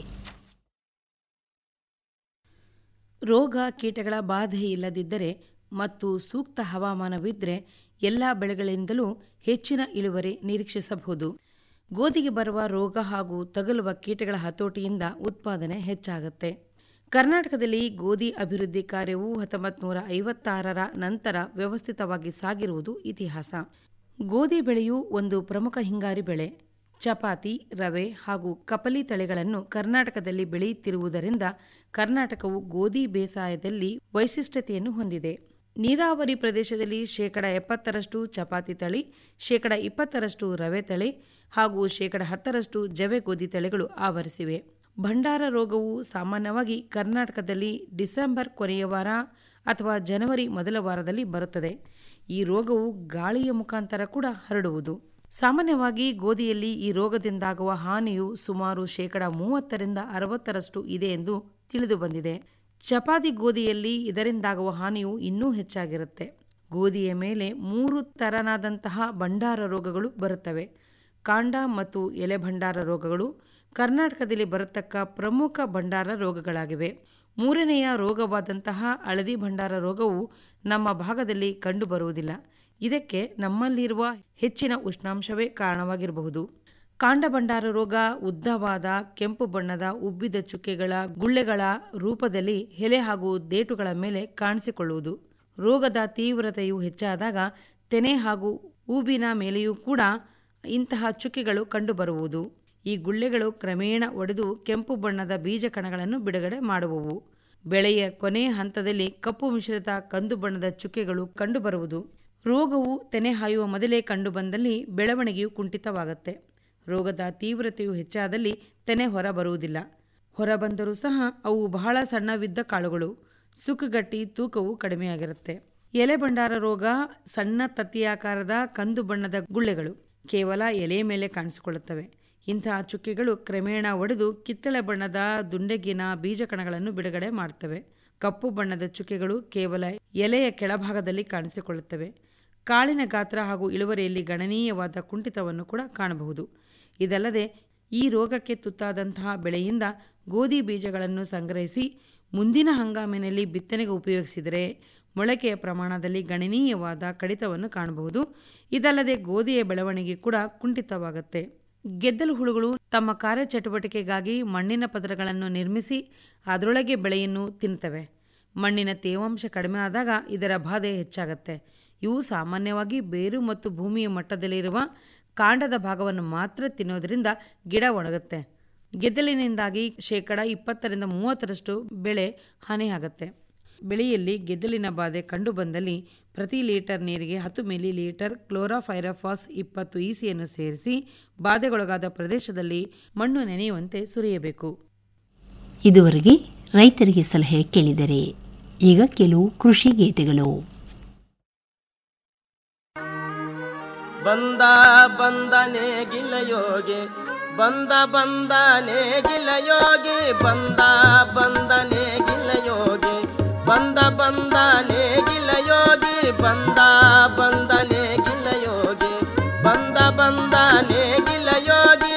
ರೋಗ ಕೀಟಗಳ ಬಾಧೆ ಇಲ್ಲದಿದ್ದರೆ ಮತ್ತು ಸೂಕ್ತ ಹವಾಮಾನವಿದ್ದರೆ ಎಲ್ಲ ಬೆಳೆಗಳಿಂದಲೂ ಹೆಚ್ಚಿನ ಇಳುವರಿ ನಿರೀಕ್ಷಿಸಬಹುದು ಗೋಧಿಗೆ ಬರುವ ರೋಗ ಹಾಗೂ ತಗುಲುವ ಕೀಟಗಳ ಹತೋಟಿಯಿಂದ ಉತ್ಪಾದನೆ ಹೆಚ್ಚಾಗುತ್ತೆ ಕರ್ನಾಟಕದಲ್ಲಿ ಗೋಧಿ ಅಭಿವೃದ್ಧಿ ಕಾರ್ಯವು ಹತ್ತೊಂಬತ್ತು ನೂರ ಐವತ್ತಾರರ ನಂತರ ವ್ಯವಸ್ಥಿತವಾಗಿ ಸಾಗಿರುವುದು ಇತಿಹಾಸ ಗೋಧಿ ಬೆಳೆಯು ಒಂದು ಪ್ರಮುಖ ಹಿಂಗಾರಿ ಬೆಳೆ ಚಪಾತಿ ರವೆ ಹಾಗೂ ಕಪಲಿ ತಳಿಗಳನ್ನು ಕರ್ನಾಟಕದಲ್ಲಿ ಬೆಳೆಯುತ್ತಿರುವುದರಿಂದ ಕರ್ನಾಟಕವು ಗೋಧಿ ಬೇಸಾಯದಲ್ಲಿ ವೈಶಿಷ್ಟ್ಯತೆಯನ್ನು ಹೊಂದಿದೆ ನೀರಾವರಿ ಪ್ರದೇಶದಲ್ಲಿ ಶೇಕಡ ಎಪ್ಪತ್ತರಷ್ಟು ಚಪಾತಿ ತಳಿ ಶೇಕಡ ಇಪ್ಪತ್ತರಷ್ಟು ರವೆ ತಳಿ ಹಾಗೂ ಶೇಕಡ ಹತ್ತರಷ್ಟು ಜವೆ ಗೋಧಿ ತಳಿಗಳು ಆವರಿಸಿವೆ ಭಂಡಾರ ರೋಗವು ಸಾಮಾನ್ಯವಾಗಿ ಕರ್ನಾಟಕದಲ್ಲಿ ಡಿಸೆಂಬರ್ ಕೊನೆಯ ವಾರ ಅಥವಾ ಜನವರಿ ಮೊದಲ ವಾರದಲ್ಲಿ ಬರುತ್ತದೆ ಈ ರೋಗವು ಗಾಳಿಯ ಮುಖಾಂತರ ಕೂಡ ಹರಡುವುದು ಸಾಮಾನ್ಯವಾಗಿ ಗೋಧಿಯಲ್ಲಿ ಈ ರೋಗದಿಂದಾಗುವ ಹಾನಿಯು ಸುಮಾರು ಶೇಕಡ ಮೂವತ್ತರಿಂದ ಅರವತ್ತರಷ್ಟು ಇದೆ ಎಂದು ತಿಳಿದು ಬಂದಿದೆ ಚಪಾತಿ ಗೋಧಿಯಲ್ಲಿ ಇದರಿಂದಾಗುವ ಹಾನಿಯು ಇನ್ನೂ ಹೆಚ್ಚಾಗಿರುತ್ತೆ ಗೋಧಿಯ ಮೇಲೆ ಮೂರು ತರನಾದಂತಹ ಭಂಡಾರ ರೋಗಗಳು ಬರುತ್ತವೆ ಕಾಂಡ ಮತ್ತು ಎಲೆ ಭಂಡಾರ ರೋಗಗಳು ಕರ್ನಾಟಕದಲ್ಲಿ ಬರತಕ್ಕ ಪ್ರಮುಖ ಭಂಡಾರ ರೋಗಗಳಾಗಿವೆ ಮೂರನೆಯ ರೋಗವಾದಂತಹ ಹಳದಿ ಭಂಡಾರ ರೋಗವು ನಮ್ಮ ಭಾಗದಲ್ಲಿ ಕಂಡುಬರುವುದಿಲ್ಲ ಇದಕ್ಕೆ ನಮ್ಮಲ್ಲಿರುವ ಹೆಚ್ಚಿನ ಉಷ್ಣಾಂಶವೇ ಕಾರಣವಾಗಿರಬಹುದು ಕಾಂಡ ಭಂಡಾರ ರೋಗ ಉದ್ದವಾದ ಕೆಂಪು ಬಣ್ಣದ ಉಬ್ಬಿದ ಚುಕ್ಕೆಗಳ ಗುಳ್ಳೆಗಳ ರೂಪದಲ್ಲಿ ಎಲೆ ಹಾಗೂ ದೇಟುಗಳ ಮೇಲೆ ಕಾಣಿಸಿಕೊಳ್ಳುವುದು ರೋಗದ ತೀವ್ರತೆಯು ಹೆಚ್ಚಾದಾಗ ತೆನೆ ಹಾಗೂ ಊಬಿನ ಮೇಲೆಯೂ ಕೂಡ ಇಂತಹ ಚುಕ್ಕೆಗಳು ಕಂಡುಬರುವುದು ಈ ಗುಳ್ಳೆಗಳು ಕ್ರಮೇಣ ಒಡೆದು ಕೆಂಪು ಬಣ್ಣದ ಬೀಜ ಕಣಗಳನ್ನು ಬಿಡುಗಡೆ ಮಾಡುವವು ಬೆಳೆಯ ಕೊನೆಯ ಹಂತದಲ್ಲಿ ಕಪ್ಪು ಮಿಶ್ರಿತ ಕಂದು ಬಣ್ಣದ ಚುಕ್ಕೆಗಳು ಕಂಡುಬರುವುದು ರೋಗವು ತೆನೆ ಹಾಯುವ ಮೊದಲೇ ಕಂಡುಬಂದಲ್ಲಿ ಬೆಳವಣಿಗೆಯು ಕುಂಠಿತವಾಗುತ್ತೆ ರೋಗದ ತೀವ್ರತೆಯು ಹೆಚ್ಚಾದಲ್ಲಿ ತೆನೆ ಹೊರಬರುವುದಿಲ್ಲ ಹೊರಬಂದರೂ ಸಹ ಅವು ಬಹಳ ಸಣ್ಣವಿದ್ದ ಕಾಳುಗಳು ಸುಕ್ಕುಗಟ್ಟಿ ತೂಕವು ಕಡಿಮೆಯಾಗಿರುತ್ತೆ ಎಲೆ ಭಂಡಾರ ರೋಗ ಸಣ್ಣ ತತ್ತಿಯಾಕಾರದ ಕಂದು ಬಣ್ಣದ ಗುಳ್ಳೆಗಳು ಕೇವಲ ಎಲೆ ಮೇಲೆ ಕಾಣಿಸಿಕೊಳ್ಳುತ್ತವೆ ಇಂತಹ ಚುಕ್ಕೆಗಳು ಕ್ರಮೇಣ ಒಡೆದು ಕಿತ್ತಳೆ ಬಣ್ಣದ ದುಂಡೆಗಿನ ಬೀಜಕಣಗಳನ್ನು ಬಿಡುಗಡೆ ಮಾಡುತ್ತವೆ ಕಪ್ಪು ಬಣ್ಣದ ಚುಕ್ಕೆಗಳು ಕೇವಲ ಎಲೆಯ ಕೆಳಭಾಗದಲ್ಲಿ ಕಾಣಿಸಿಕೊಳ್ಳುತ್ತವೆ ಕಾಳಿನ ಗಾತ್ರ ಹಾಗೂ ಇಳುವರಿಯಲ್ಲಿ ಗಣನೀಯವಾದ ಕುಂಠಿತವನ್ನು ಕೂಡ ಕಾಣಬಹುದು ಇದಲ್ಲದೆ ಈ ರೋಗಕ್ಕೆ ತುತ್ತಾದಂತಹ ಬೆಳೆಯಿಂದ ಗೋಧಿ ಬೀಜಗಳನ್ನು ಸಂಗ್ರಹಿಸಿ ಮುಂದಿನ ಹಂಗಾಮಿನಲ್ಲಿ ಬಿತ್ತನೆಗೆ ಉಪಯೋಗಿಸಿದರೆ ಮೊಳಕೆಯ ಪ್ರಮಾಣದಲ್ಲಿ ಗಣನೀಯವಾದ ಕಡಿತವನ್ನು ಕಾಣಬಹುದು ಇದಲ್ಲದೆ ಗೋಧಿಯ ಬೆಳವಣಿಗೆ ಕೂಡ ಕುಂಠಿತವಾಗುತ್ತೆ ಗೆದ್ದಲು ಹುಳುಗಳು ತಮ್ಮ ಕಾರ್ಯಚಟುವಟಿಕೆಗಾಗಿ ಮಣ್ಣಿನ ಪದರಗಳನ್ನು ನಿರ್ಮಿಸಿ ಅದರೊಳಗೆ ಬೆಳೆಯನ್ನು ತಿನ್ನುತ್ತವೆ ಮಣ್ಣಿನ ತೇವಾಂಶ ಕಡಿಮೆ ಆದಾಗ ಇದರ ಬಾಧೆ ಹೆಚ್ಚಾಗುತ್ತೆ ಇವು ಸಾಮಾನ್ಯವಾಗಿ ಬೇರು ಮತ್ತು ಭೂಮಿಯ ಮಟ್ಟದಲ್ಲಿರುವ ಕಾಂಡದ ಭಾಗವನ್ನು ಮಾತ್ರ ತಿನ್ನೋದರಿಂದ ಗಿಡ ಒಣಗುತ್ತೆ ಗೆದ್ದಲಿನಿಂದಾಗಿ ಶೇಕಡ ಇಪ್ಪತ್ತರಿಂದ ಮೂವತ್ತರಷ್ಟು ಬೆಳೆ ಹಾನಿಯಾಗುತ್ತೆ ಬೆಳೆಯಲ್ಲಿ ಗೆದ್ದಲಿನ ಬಾಧೆ ಕಂಡುಬಂದಲ್ಲಿ ಪ್ರತಿ ಲೀಟರ್ ನೀರಿಗೆ ಹತ್ತು ಮಿಲಿ ಲೀಟರ್ ಕ್ಲೋರಾಫೈರಫಾಸ್ ಇಪ್ಪತ್ತು ಇಸಿಯನ್ನು ಸೇರಿಸಿ ಬಾಧೆಗೊಳಗಾದ ಪ್ರದೇಶದಲ್ಲಿ ಮಣ್ಣು ನೆನೆಯುವಂತೆ ಸುರಿಯಬೇಕು ಇದುವರೆಗೆ ರೈತರಿಗೆ ಸಲಹೆ ಕೇಳಿದರೆ ಈಗ ಕೆಲವು ಕೃಷಿ ಗೀತೆಗಳು ಬಂದ ಬಂದನೆ ಗಿಲಯೋಗಿ ಬಂದ ಬಂದನೆ ಗಿಲಯೋಗಿ ಬಂದ ಬಂದನೆ ಗಿಲಯೋಗಿ ಬಂದ ಬಂದನೆ ಗಿಲಯೋಗಿ ಬಂದ ಬಂದನೆ ಗಿಲಯೋಗಿ ಬಂದ ಬಂದನೆ ಗಿಲಯೋಗಿ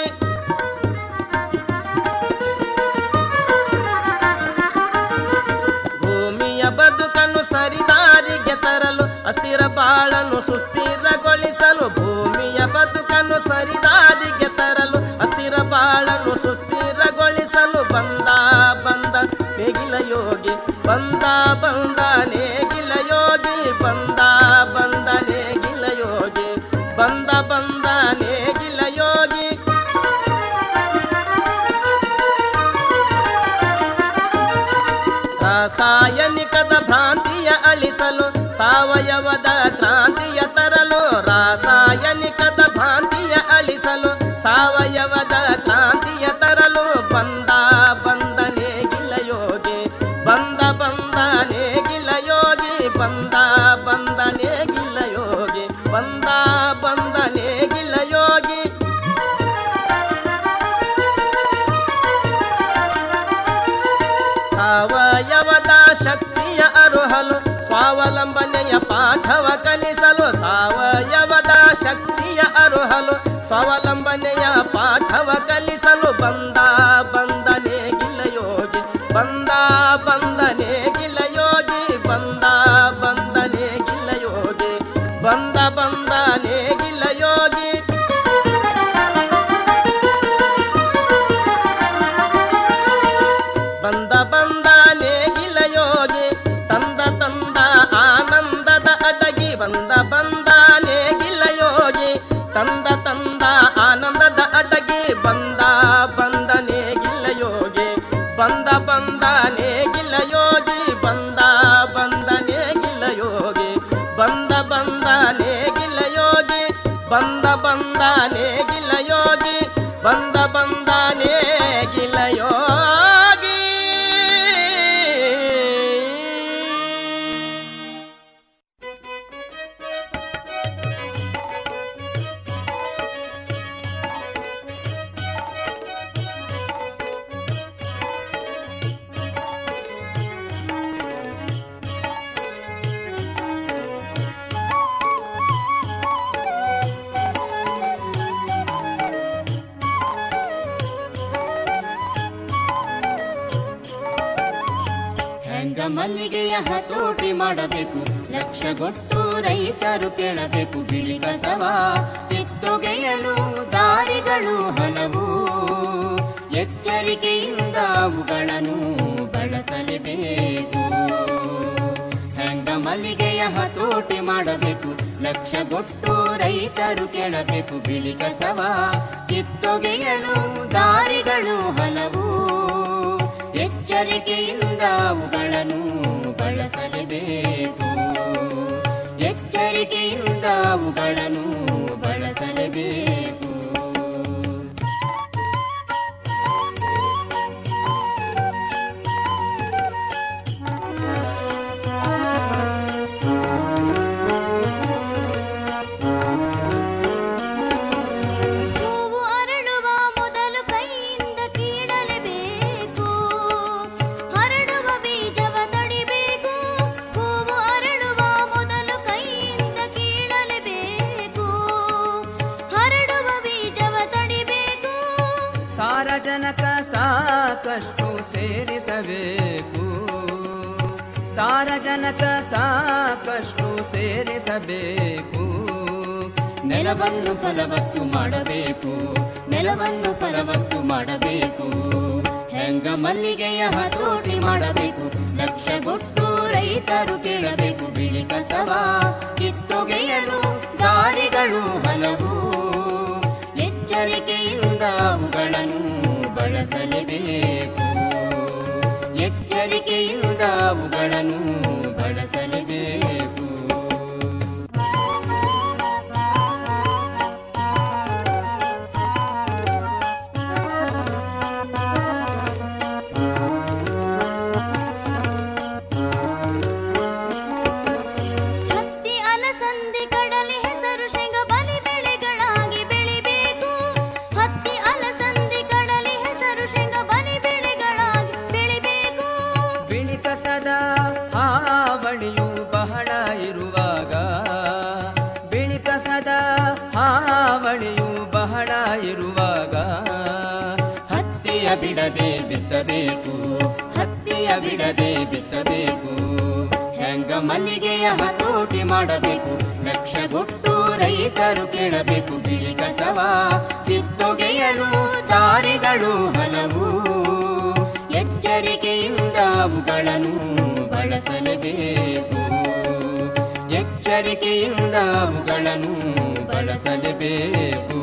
ಭೂಮಿಯ ಬದುಕನ್ನು ಸರಿದಾರಿಗೆ ಅಸ್ಥಿರ ಬಾಳನ್ನು ಸುಸ್ಥಿರಗೊಳಿಸಲು ಭೂಮಿಯ ಬದುಕನ್ನು ಸರಿದಾರಿಗೆ ತರಲು ಅಸ್ಥಿರ ಬಾಳನ್ನು ಸುಸ್ಥಿರಗೊಳಿಸಲು ಬಂದ ಬಂದ ನೇಗಿಲ ಯೋಗಿ ಬಂದ ಬಂದ ನೇಗಿಲ ಯೋಗಿ ಬಂದ ಬಂದ ನೇಗಿಲ ಯೋಗಿ ಬಂದ ಬಂದ ನೇಗಿಲ ಯೋಗಿ ರಾಸಾಯನಿಕದ ಭ್ರಾಂತಿಯ ಅಳಿಸಲು ಸಾವಯವದ ಕ್ರಾಂತಿಯ ತರಲು ರಾಸಾಯನಿಕದ ಭ್ರಾಂತಿಯ ಅಳಿಸಲು ಸಾವಯವದ ಕ್ರಾಂತಿಯ ತರಲು ಬಂದ ಬಂದನೆ ಗಿಲ ಯೋಗಿ ಬಂದ ಬಂದನೆ ಗಿಲ ಯೋಗಿ ಬಂದ ಬಂದನೆ ಗಿಲ ಯೋಗಿ ಬಂದ ಬಂದನೆ ಗಿಲ ಯೋಗಿ ಸಾವಯವದ ಶಕ್ತಿಯ ಅರುಹಲು ಸ್ವಾವಲಂಬನೆಯ ಪಾಠವ ಕಲಿಸಲು ಸಾವಯವದ ಶಕ್ತಿಯ ಅರುಹಲು ಸ್ವಾವಲಂಬನೆಯ ಪಾಠವ ಕಲಿಸಲು ಬಂದ ಬಂದನೆ ಗಿಲ ಯೋಗಿ ಬಂದ ಬಂದನೆ ಗಿಲ ಯೋಗಿ ಬಂದ ಬಂದನೆ ಗಿಲ ಯೋಗಿ ಬಂದ ಬಂದನೆ ಗಿಲ ಯೋಗಿ ಬಂದ ಬಂದ ನೇಗಿಲ ಯೋಗಿ ತಂದ ತಂದ ಆನಂದದ ಅಡಗಿ ಬಂದ ಬಂದ ನೇಗಿಲ ಯೋಗಿ ತಂದ ತಂದ ಆನಂದದ ಅಡಗಿ ಬಂದ ಬಂದ ನೇಗಿಲ ಯೋಗಿ ಬಂದ ಬಂದ ನೇಗಿಲ ಯೋಗಿ ಬಂದ ಬಂದ ನೇಗಿಲ ಯೋಗಿ ಬಂದ ಬಂದ ನೇಗಿಲ ಯೋಗಿ ಬಂದ ಬಂದ ನೇಗಿಲ ಯೋಗಿ ಬಂದ ಬಂದ ನೇಗಿಲ ಯೋಗಿ ಹೆಂಗ ಮಲ್ಲಿಗೆಯ ಹತೋಟಿ ಮಾಡಬೇಕು ಲಕ್ಷಗೊಟ್ಟು ರೈತರು ಕೇಳಬೇಕು ಬಿಳಿ ಕಸವ ಕಿತ್ತೊಗೆಯಲು ದಾರಿಗಳು ಹಲವು ಎಚ್ಚರಿಕೆಯಿಂದ ಅವುಗಳನ್ನು ಬಳಸಲೇಬೇಕು ಹೆಂಗ ಮಲ್ಲಿಗೆಯ ಹತೋಟಿ ಮಾಡಬೇಕು ಲಕ್ಷಗೊಟ್ಟು ರೈತರು ಕೇಳಬೇಕು ಬಿಳಿ ಕಸವ ಕಿತ್ತೊಗೆಯಲು ದಾರಿಗಳು ಹಲವು ಎಚ್ಚರಿಕೆಯಿಂದ ಅವುಗಳನ್ನು ಬಳಸಲೇಬೇಕು ಎಚ್ಚರಿಕೆಯಿಂದ ಅವುಗಳನ್ನು ಬಳಸಲೇಬೇಕು ಹೂವು ಅರಳುವ ಮೊದಲು ಕೈಯಿಂದ ಕೀಳಲೇಬೇಕು ಹರಡುವ ಬೀಜವ ತಡಿಬೇಕು ಹೂವು ಅರಳುವ ಮೊದಲು ಕೈಯಿಂದ ಕೀಳಲೇಬೇಕು ಹರಡುವ ಬೀಜವ ತಡಿಬೇಕು ಸಾರಜನಕ ಸಾಕಷ್ಟು ಸೇರಿಸಬೇಕು ಸಾರಜನಕ ಸಾಕಷ್ಟು ಸೇರಿಸಬೇಕು ನೆಲವನ್ನು ಫಲವತ್ತು ಮಾಡಬೇಕು ನೆಲವನ್ನು ಫಲವತ್ತು ಮಾಡಬೇಕು ಹೆಂಗ ಮಲ್ಲಿಗೆಯ ಹತೋಟಿ ಮಾಡಬೇಕು ಲಕ್ಷಗೊಟ್ಟು ರೈತರು ಕೇಳಬೇಕು ಬಿಳಿ ಕಸವ ಕಿತ್ತೊಗೆಯಲು ದಾರಿಗಳು ಹಲವು ಎಚ್ಚರಿಕೆಯಿಂದ ಅವುಗಳನ್ನು ಬಳಸಲೇಬೇಕು ಎಚ್ಚರಿಕೆಯಿಂದ ಅವುಗಳನ್ನು ಬಳಸಲೇಬೇಕು ಹತ್ತಿ ಅಲಸಂದಿ ಕಡಲೆ ಹೆಸರು ಶೇಂಗ ಬಲಿ ಬೆಳೆಗಳಾಗಿ ಬೆಳಿಬೇಕು ಹತ್ತಿ ಅಲಸಂದಿ ಕಡಲೆ ಹೆಸರು ಶೇಂಗ ಬಲಿ ಬೆಳೆಗಳಾಗಿ ಬೆಳಿಬೇಕು ಬಿಳಿ ಕಸದ ಹಾವಳಿಯು ಬಹಳ ಇರುವಾಗ ಬಿಳಿ ಕಸದ ಹಾವಳಿಯು ಬಹಳ ಇರುವಾಗ ಹತ್ತಿಯ ಬಿಡದೆ ಬಿತ್ತಬೇಕು ಹತ್ತಿಯ ಬಿಡದೆ ಬಿತ್ತಬೇಕು ಹೆಂಗ ಮಲ್ಲಿಗೆಯ ಹತೋಟಿ ಮಾಡಬೇಕು ಲಕ್ಷಗೊಟ್ಟು ರೈತರು ಕೇಳಬೇಕು ಬಿಳಿ ಕಸವ ಕಿತ್ತೊಗೆಯಲು ದಾರಿಗಳು ಹಲವು ಎಚ್ಚರಿಕೆಯಿಂದ ಅವುಗಳನ್ನು ಬಳಸಲೇಬೇಕು ಎಚ್ಚರಿಕೆಯಿಂದ ಅವುಗಳನ್ನು ಬಳಸಲೇಬೇಕು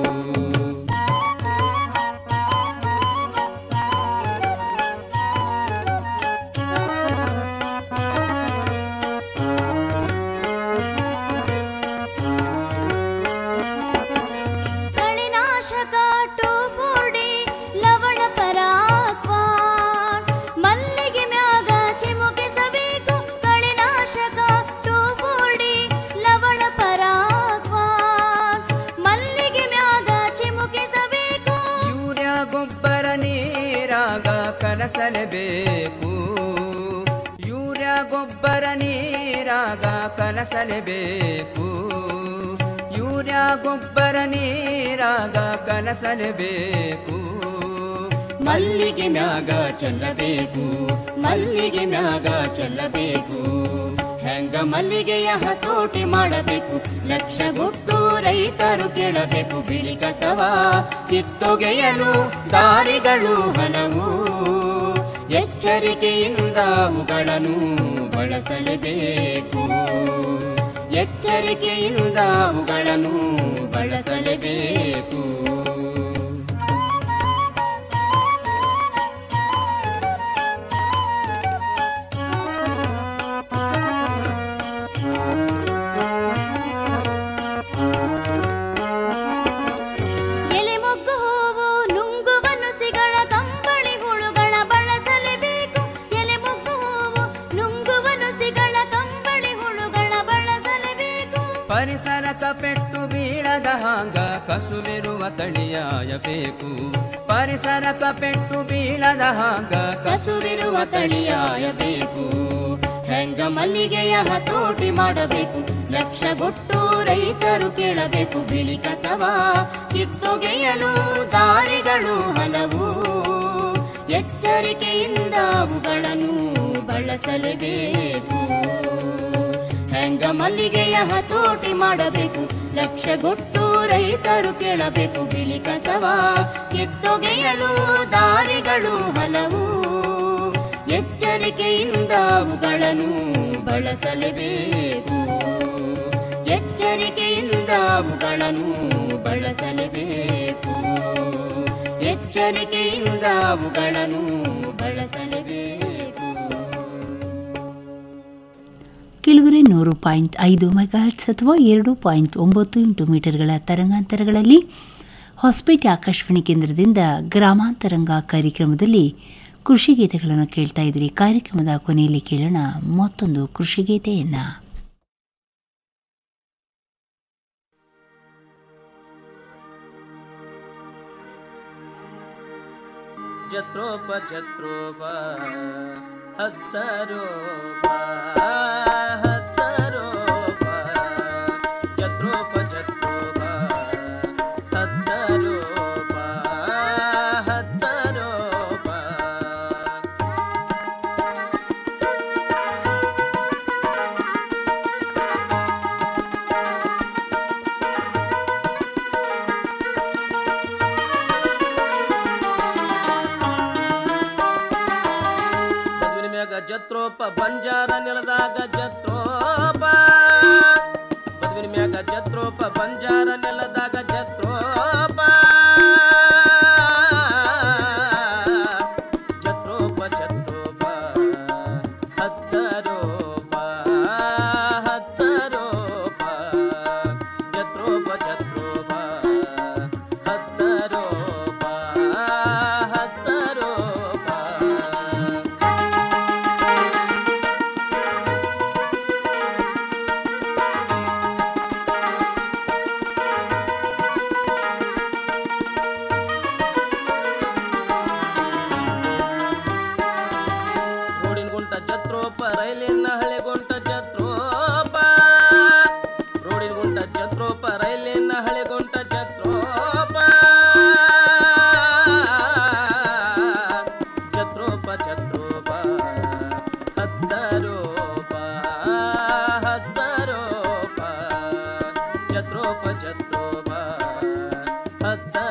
ಕಳೆನಾಶಕ ಟೋಫೋಡಿ ಲವಣ ಪರಾಕ್ವಾನ್ ಮಲ್ಲಿಗೆ ಮ್ಯಾಗ ಚಿಮುಕಿಸಬೇಕು ಕಳೆನಾಶಕ ಟೋಫೋಡಿ ಲವಣ ಪರಾಕ್ವಾನ್ ಮಲ್ಲಿಗೆ ಮ್ಯಾಗ ಚಿಮುಕಿಸಬೇಕು ಯೂರಿಯಾ ಗೊಬ್ಬರ ನೀರಾಗ ಕಲಸಲೇಬೇಕು ಯೂರಿಯಾ ಗೊಬ್ಬರ ನೀರಾಗ ಕಲಸಲೇಬೇಕು ಯೂರಿಯಾ ಗೊಬ್ಬರ ನೀರಾಗ ಕಲಸಲೇಬೇಕು ಮಲ್ಲಿಗೆ ಮ್ಯಾಗ ಚೆಲ್ಲಬೇಕು ಮಲ್ಲಿಗೆ ಮ್ಯಾಗ ಚೆಲ್ಲಬೇಕು ಹೆಂಗ ಮಲ್ಲಿಗೆಯ ಹತೋಟಿ ಮಾಡಬೇಕು ಲಕ್ಷಗೊಟ್ಟು ರೈತರು ಕೇಳಬೇಕು ಬಿಳಿ ಕಸವ ಕಿತ್ತೊಗೆಯಲು ದಾರಿಗಳು ಹಲವು ಎಚ್ಚರಿಕೆಯಿಂದ ಅವುಗಳನ್ನು ಬಳಸಲೇಬೇಕು ಎಚ್ಚರಿಕೆಯಿಂದ ಅವುಗಳನ್ನು ಬಳಸಲೇಬೇಕು ಎಲೆ ಮೊಗ್ಗು ಹೂವು ನುಂಗುವ ನುಸಿಗಳ ಕಂಬಳಿ ಹುಳುಗಳ ಬಳಸಲೇಬೇಕು ಎಲೆ ಮೊಗ್ಗು ಹೂವು ನುಂಗುವ ನುಸಿಗಳ ಕಂಬಳಿ ಹುಳುಗಳ ಬಳಸಲೇಬೇಕು ಪರಿಸರಕ ಪೆಟ್ಟು ಬೀಳದ ಹಾಂಗ ಕಸುವಿರುವ ತಳಿಯಾಯಬೇಕು ಪರಿಸರಕ ಪೆಟ್ಟು ಬೀಳದ ಹಾಂಗ ಕಸುವಿರುವ ತಳಿಯಾಯಬೇಕು ಹೆಂಗ ಮಲ್ಲಿಗೆಯ ಹತೋಟಿ ಮಾಡಬೇಕು ಲಕ್ಷಗೊಟ್ಟು ರೈತರು ಕೇಳಬೇಕು ಬಿಳಿ ಕಸವ ಕಿತ್ತೊಗೆಯಲು ದಾರಿಗಳು ಹಲವು ಎಚ್ಚರಿಕೆಯಿಂದ ಅವುಗಳನ್ನು ಬಳಸಲೇಬೇಕು ಹೆಂಗ ಮಲ್ಲಿಗೆಯ ಹತೋಟಿ ಮಾಡಬೇಕು ಲಕ್ಷಗೊಟ್ಟು ರೈತರು ಕೇಳಬೇಕು ಬಿಳಿ ಕಸವ ಕಿತ್ತೊಗೆಯಲು ದಾರಿಗಳು ಹಲವು ಎಚ್ಚರಿಕೆಯಿಂದ ಅವುಗಳನ್ನು ಬಳಸಲೇಬೇಕು ಎಚ್ಚರಿಕೆಯಿಂದ ಅವುಗಳನ್ನು ಬಳಸಲೇಬೇಕು ಎಚ್ಚರಿಕೆಯಿಂದ ಅವುಗಳನ್ನು ಬಳಸಲೇಬೇಕು ಕೆಲವರೆ ನೂರು ಪಾಯಿಂಟ್ ಐದು ಮೆಗಾಹರ್ಟ್ಸ್ ಅಥವಾ ಎರಡು ಪಾಯಿಂಟ್ ಒಂಬತ್ತು ಎಂಟು ಮೀಟರ್ಗಳ ತರಂಗಾಂತರಗಳಲ್ಲಿ ಹೊಸಪೇಟೆ ಆಕಾಶವಾಣಿ ಕೇಂದ್ರದಿಂದ ಗ್ರಾಮಾಂತರಂಗ ಕಾರ್ಯಕ್ರಮದಲ್ಲಿ ಕೃಷಿ ಗೀತೆಗಳನ್ನು ಕೇಳ್ತಾ ಇದ್ರಿ ಕಾರ್ಯಕ್ರಮದ ಕೊನೆಯಲ್ಲಿ ಕೇಳೋಣ ಮತ್ತೊಂದು ಕೃಷಿ ಗೀತೆಯನ್ನ ಜತ್ರೋಪ ಜತ್ರೋಪ ಹಚ್ಚರೋಪ ಹಚ್ಚರೋಪ ಜತ್ರೋಪ ಜತ್ರೋಪ ಹಚ್ಚರೋಪ ಹಚ್ಚರೋಪ ಮದುವಿನ ಮ್ಯಾಗ ಜತ್ರೋಪ ಬಂಜಾರ ನೆಲದಾಗ ಜತ್ರೋಪ ಮದುವಿನ ಮ್ಯಾಗ ಜತ್ರೋಪ ಬಂಜಾರ ನೆಲದಾಗ ಜತ್ರೋಪ ಜತ್ರೋಪ ಜತ್ರೋಪ ಹಚ್ಚರೋಪ ಹಚ್ಚರೋಪ ಜತ್ರೋಪ ಜತ್ರೋಪ ಹಚ್ಚರೋಪ ಹಚ್ಚರೋಪ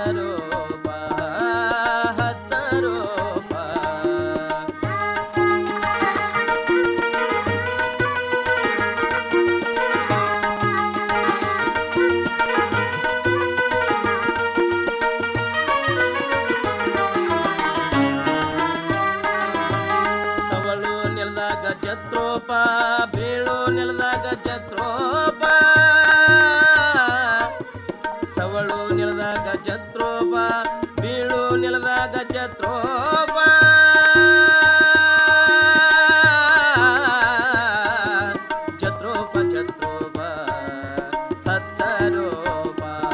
ಹಚ್ಚರೋಪ ಹಚ್ಚರೋಪ ಸವಳು ನೆಲದಾಗ ಜತ್ರೋಪ ಬೀಳು ನೆಲದಾಗ ಜತ್ರೋಪ ಸವಳು ನೆಲದಾಗ ಜತ್ರೋಪ ಬೀಳು ನೆಲದಾಗ ಜತ್ರೋಪ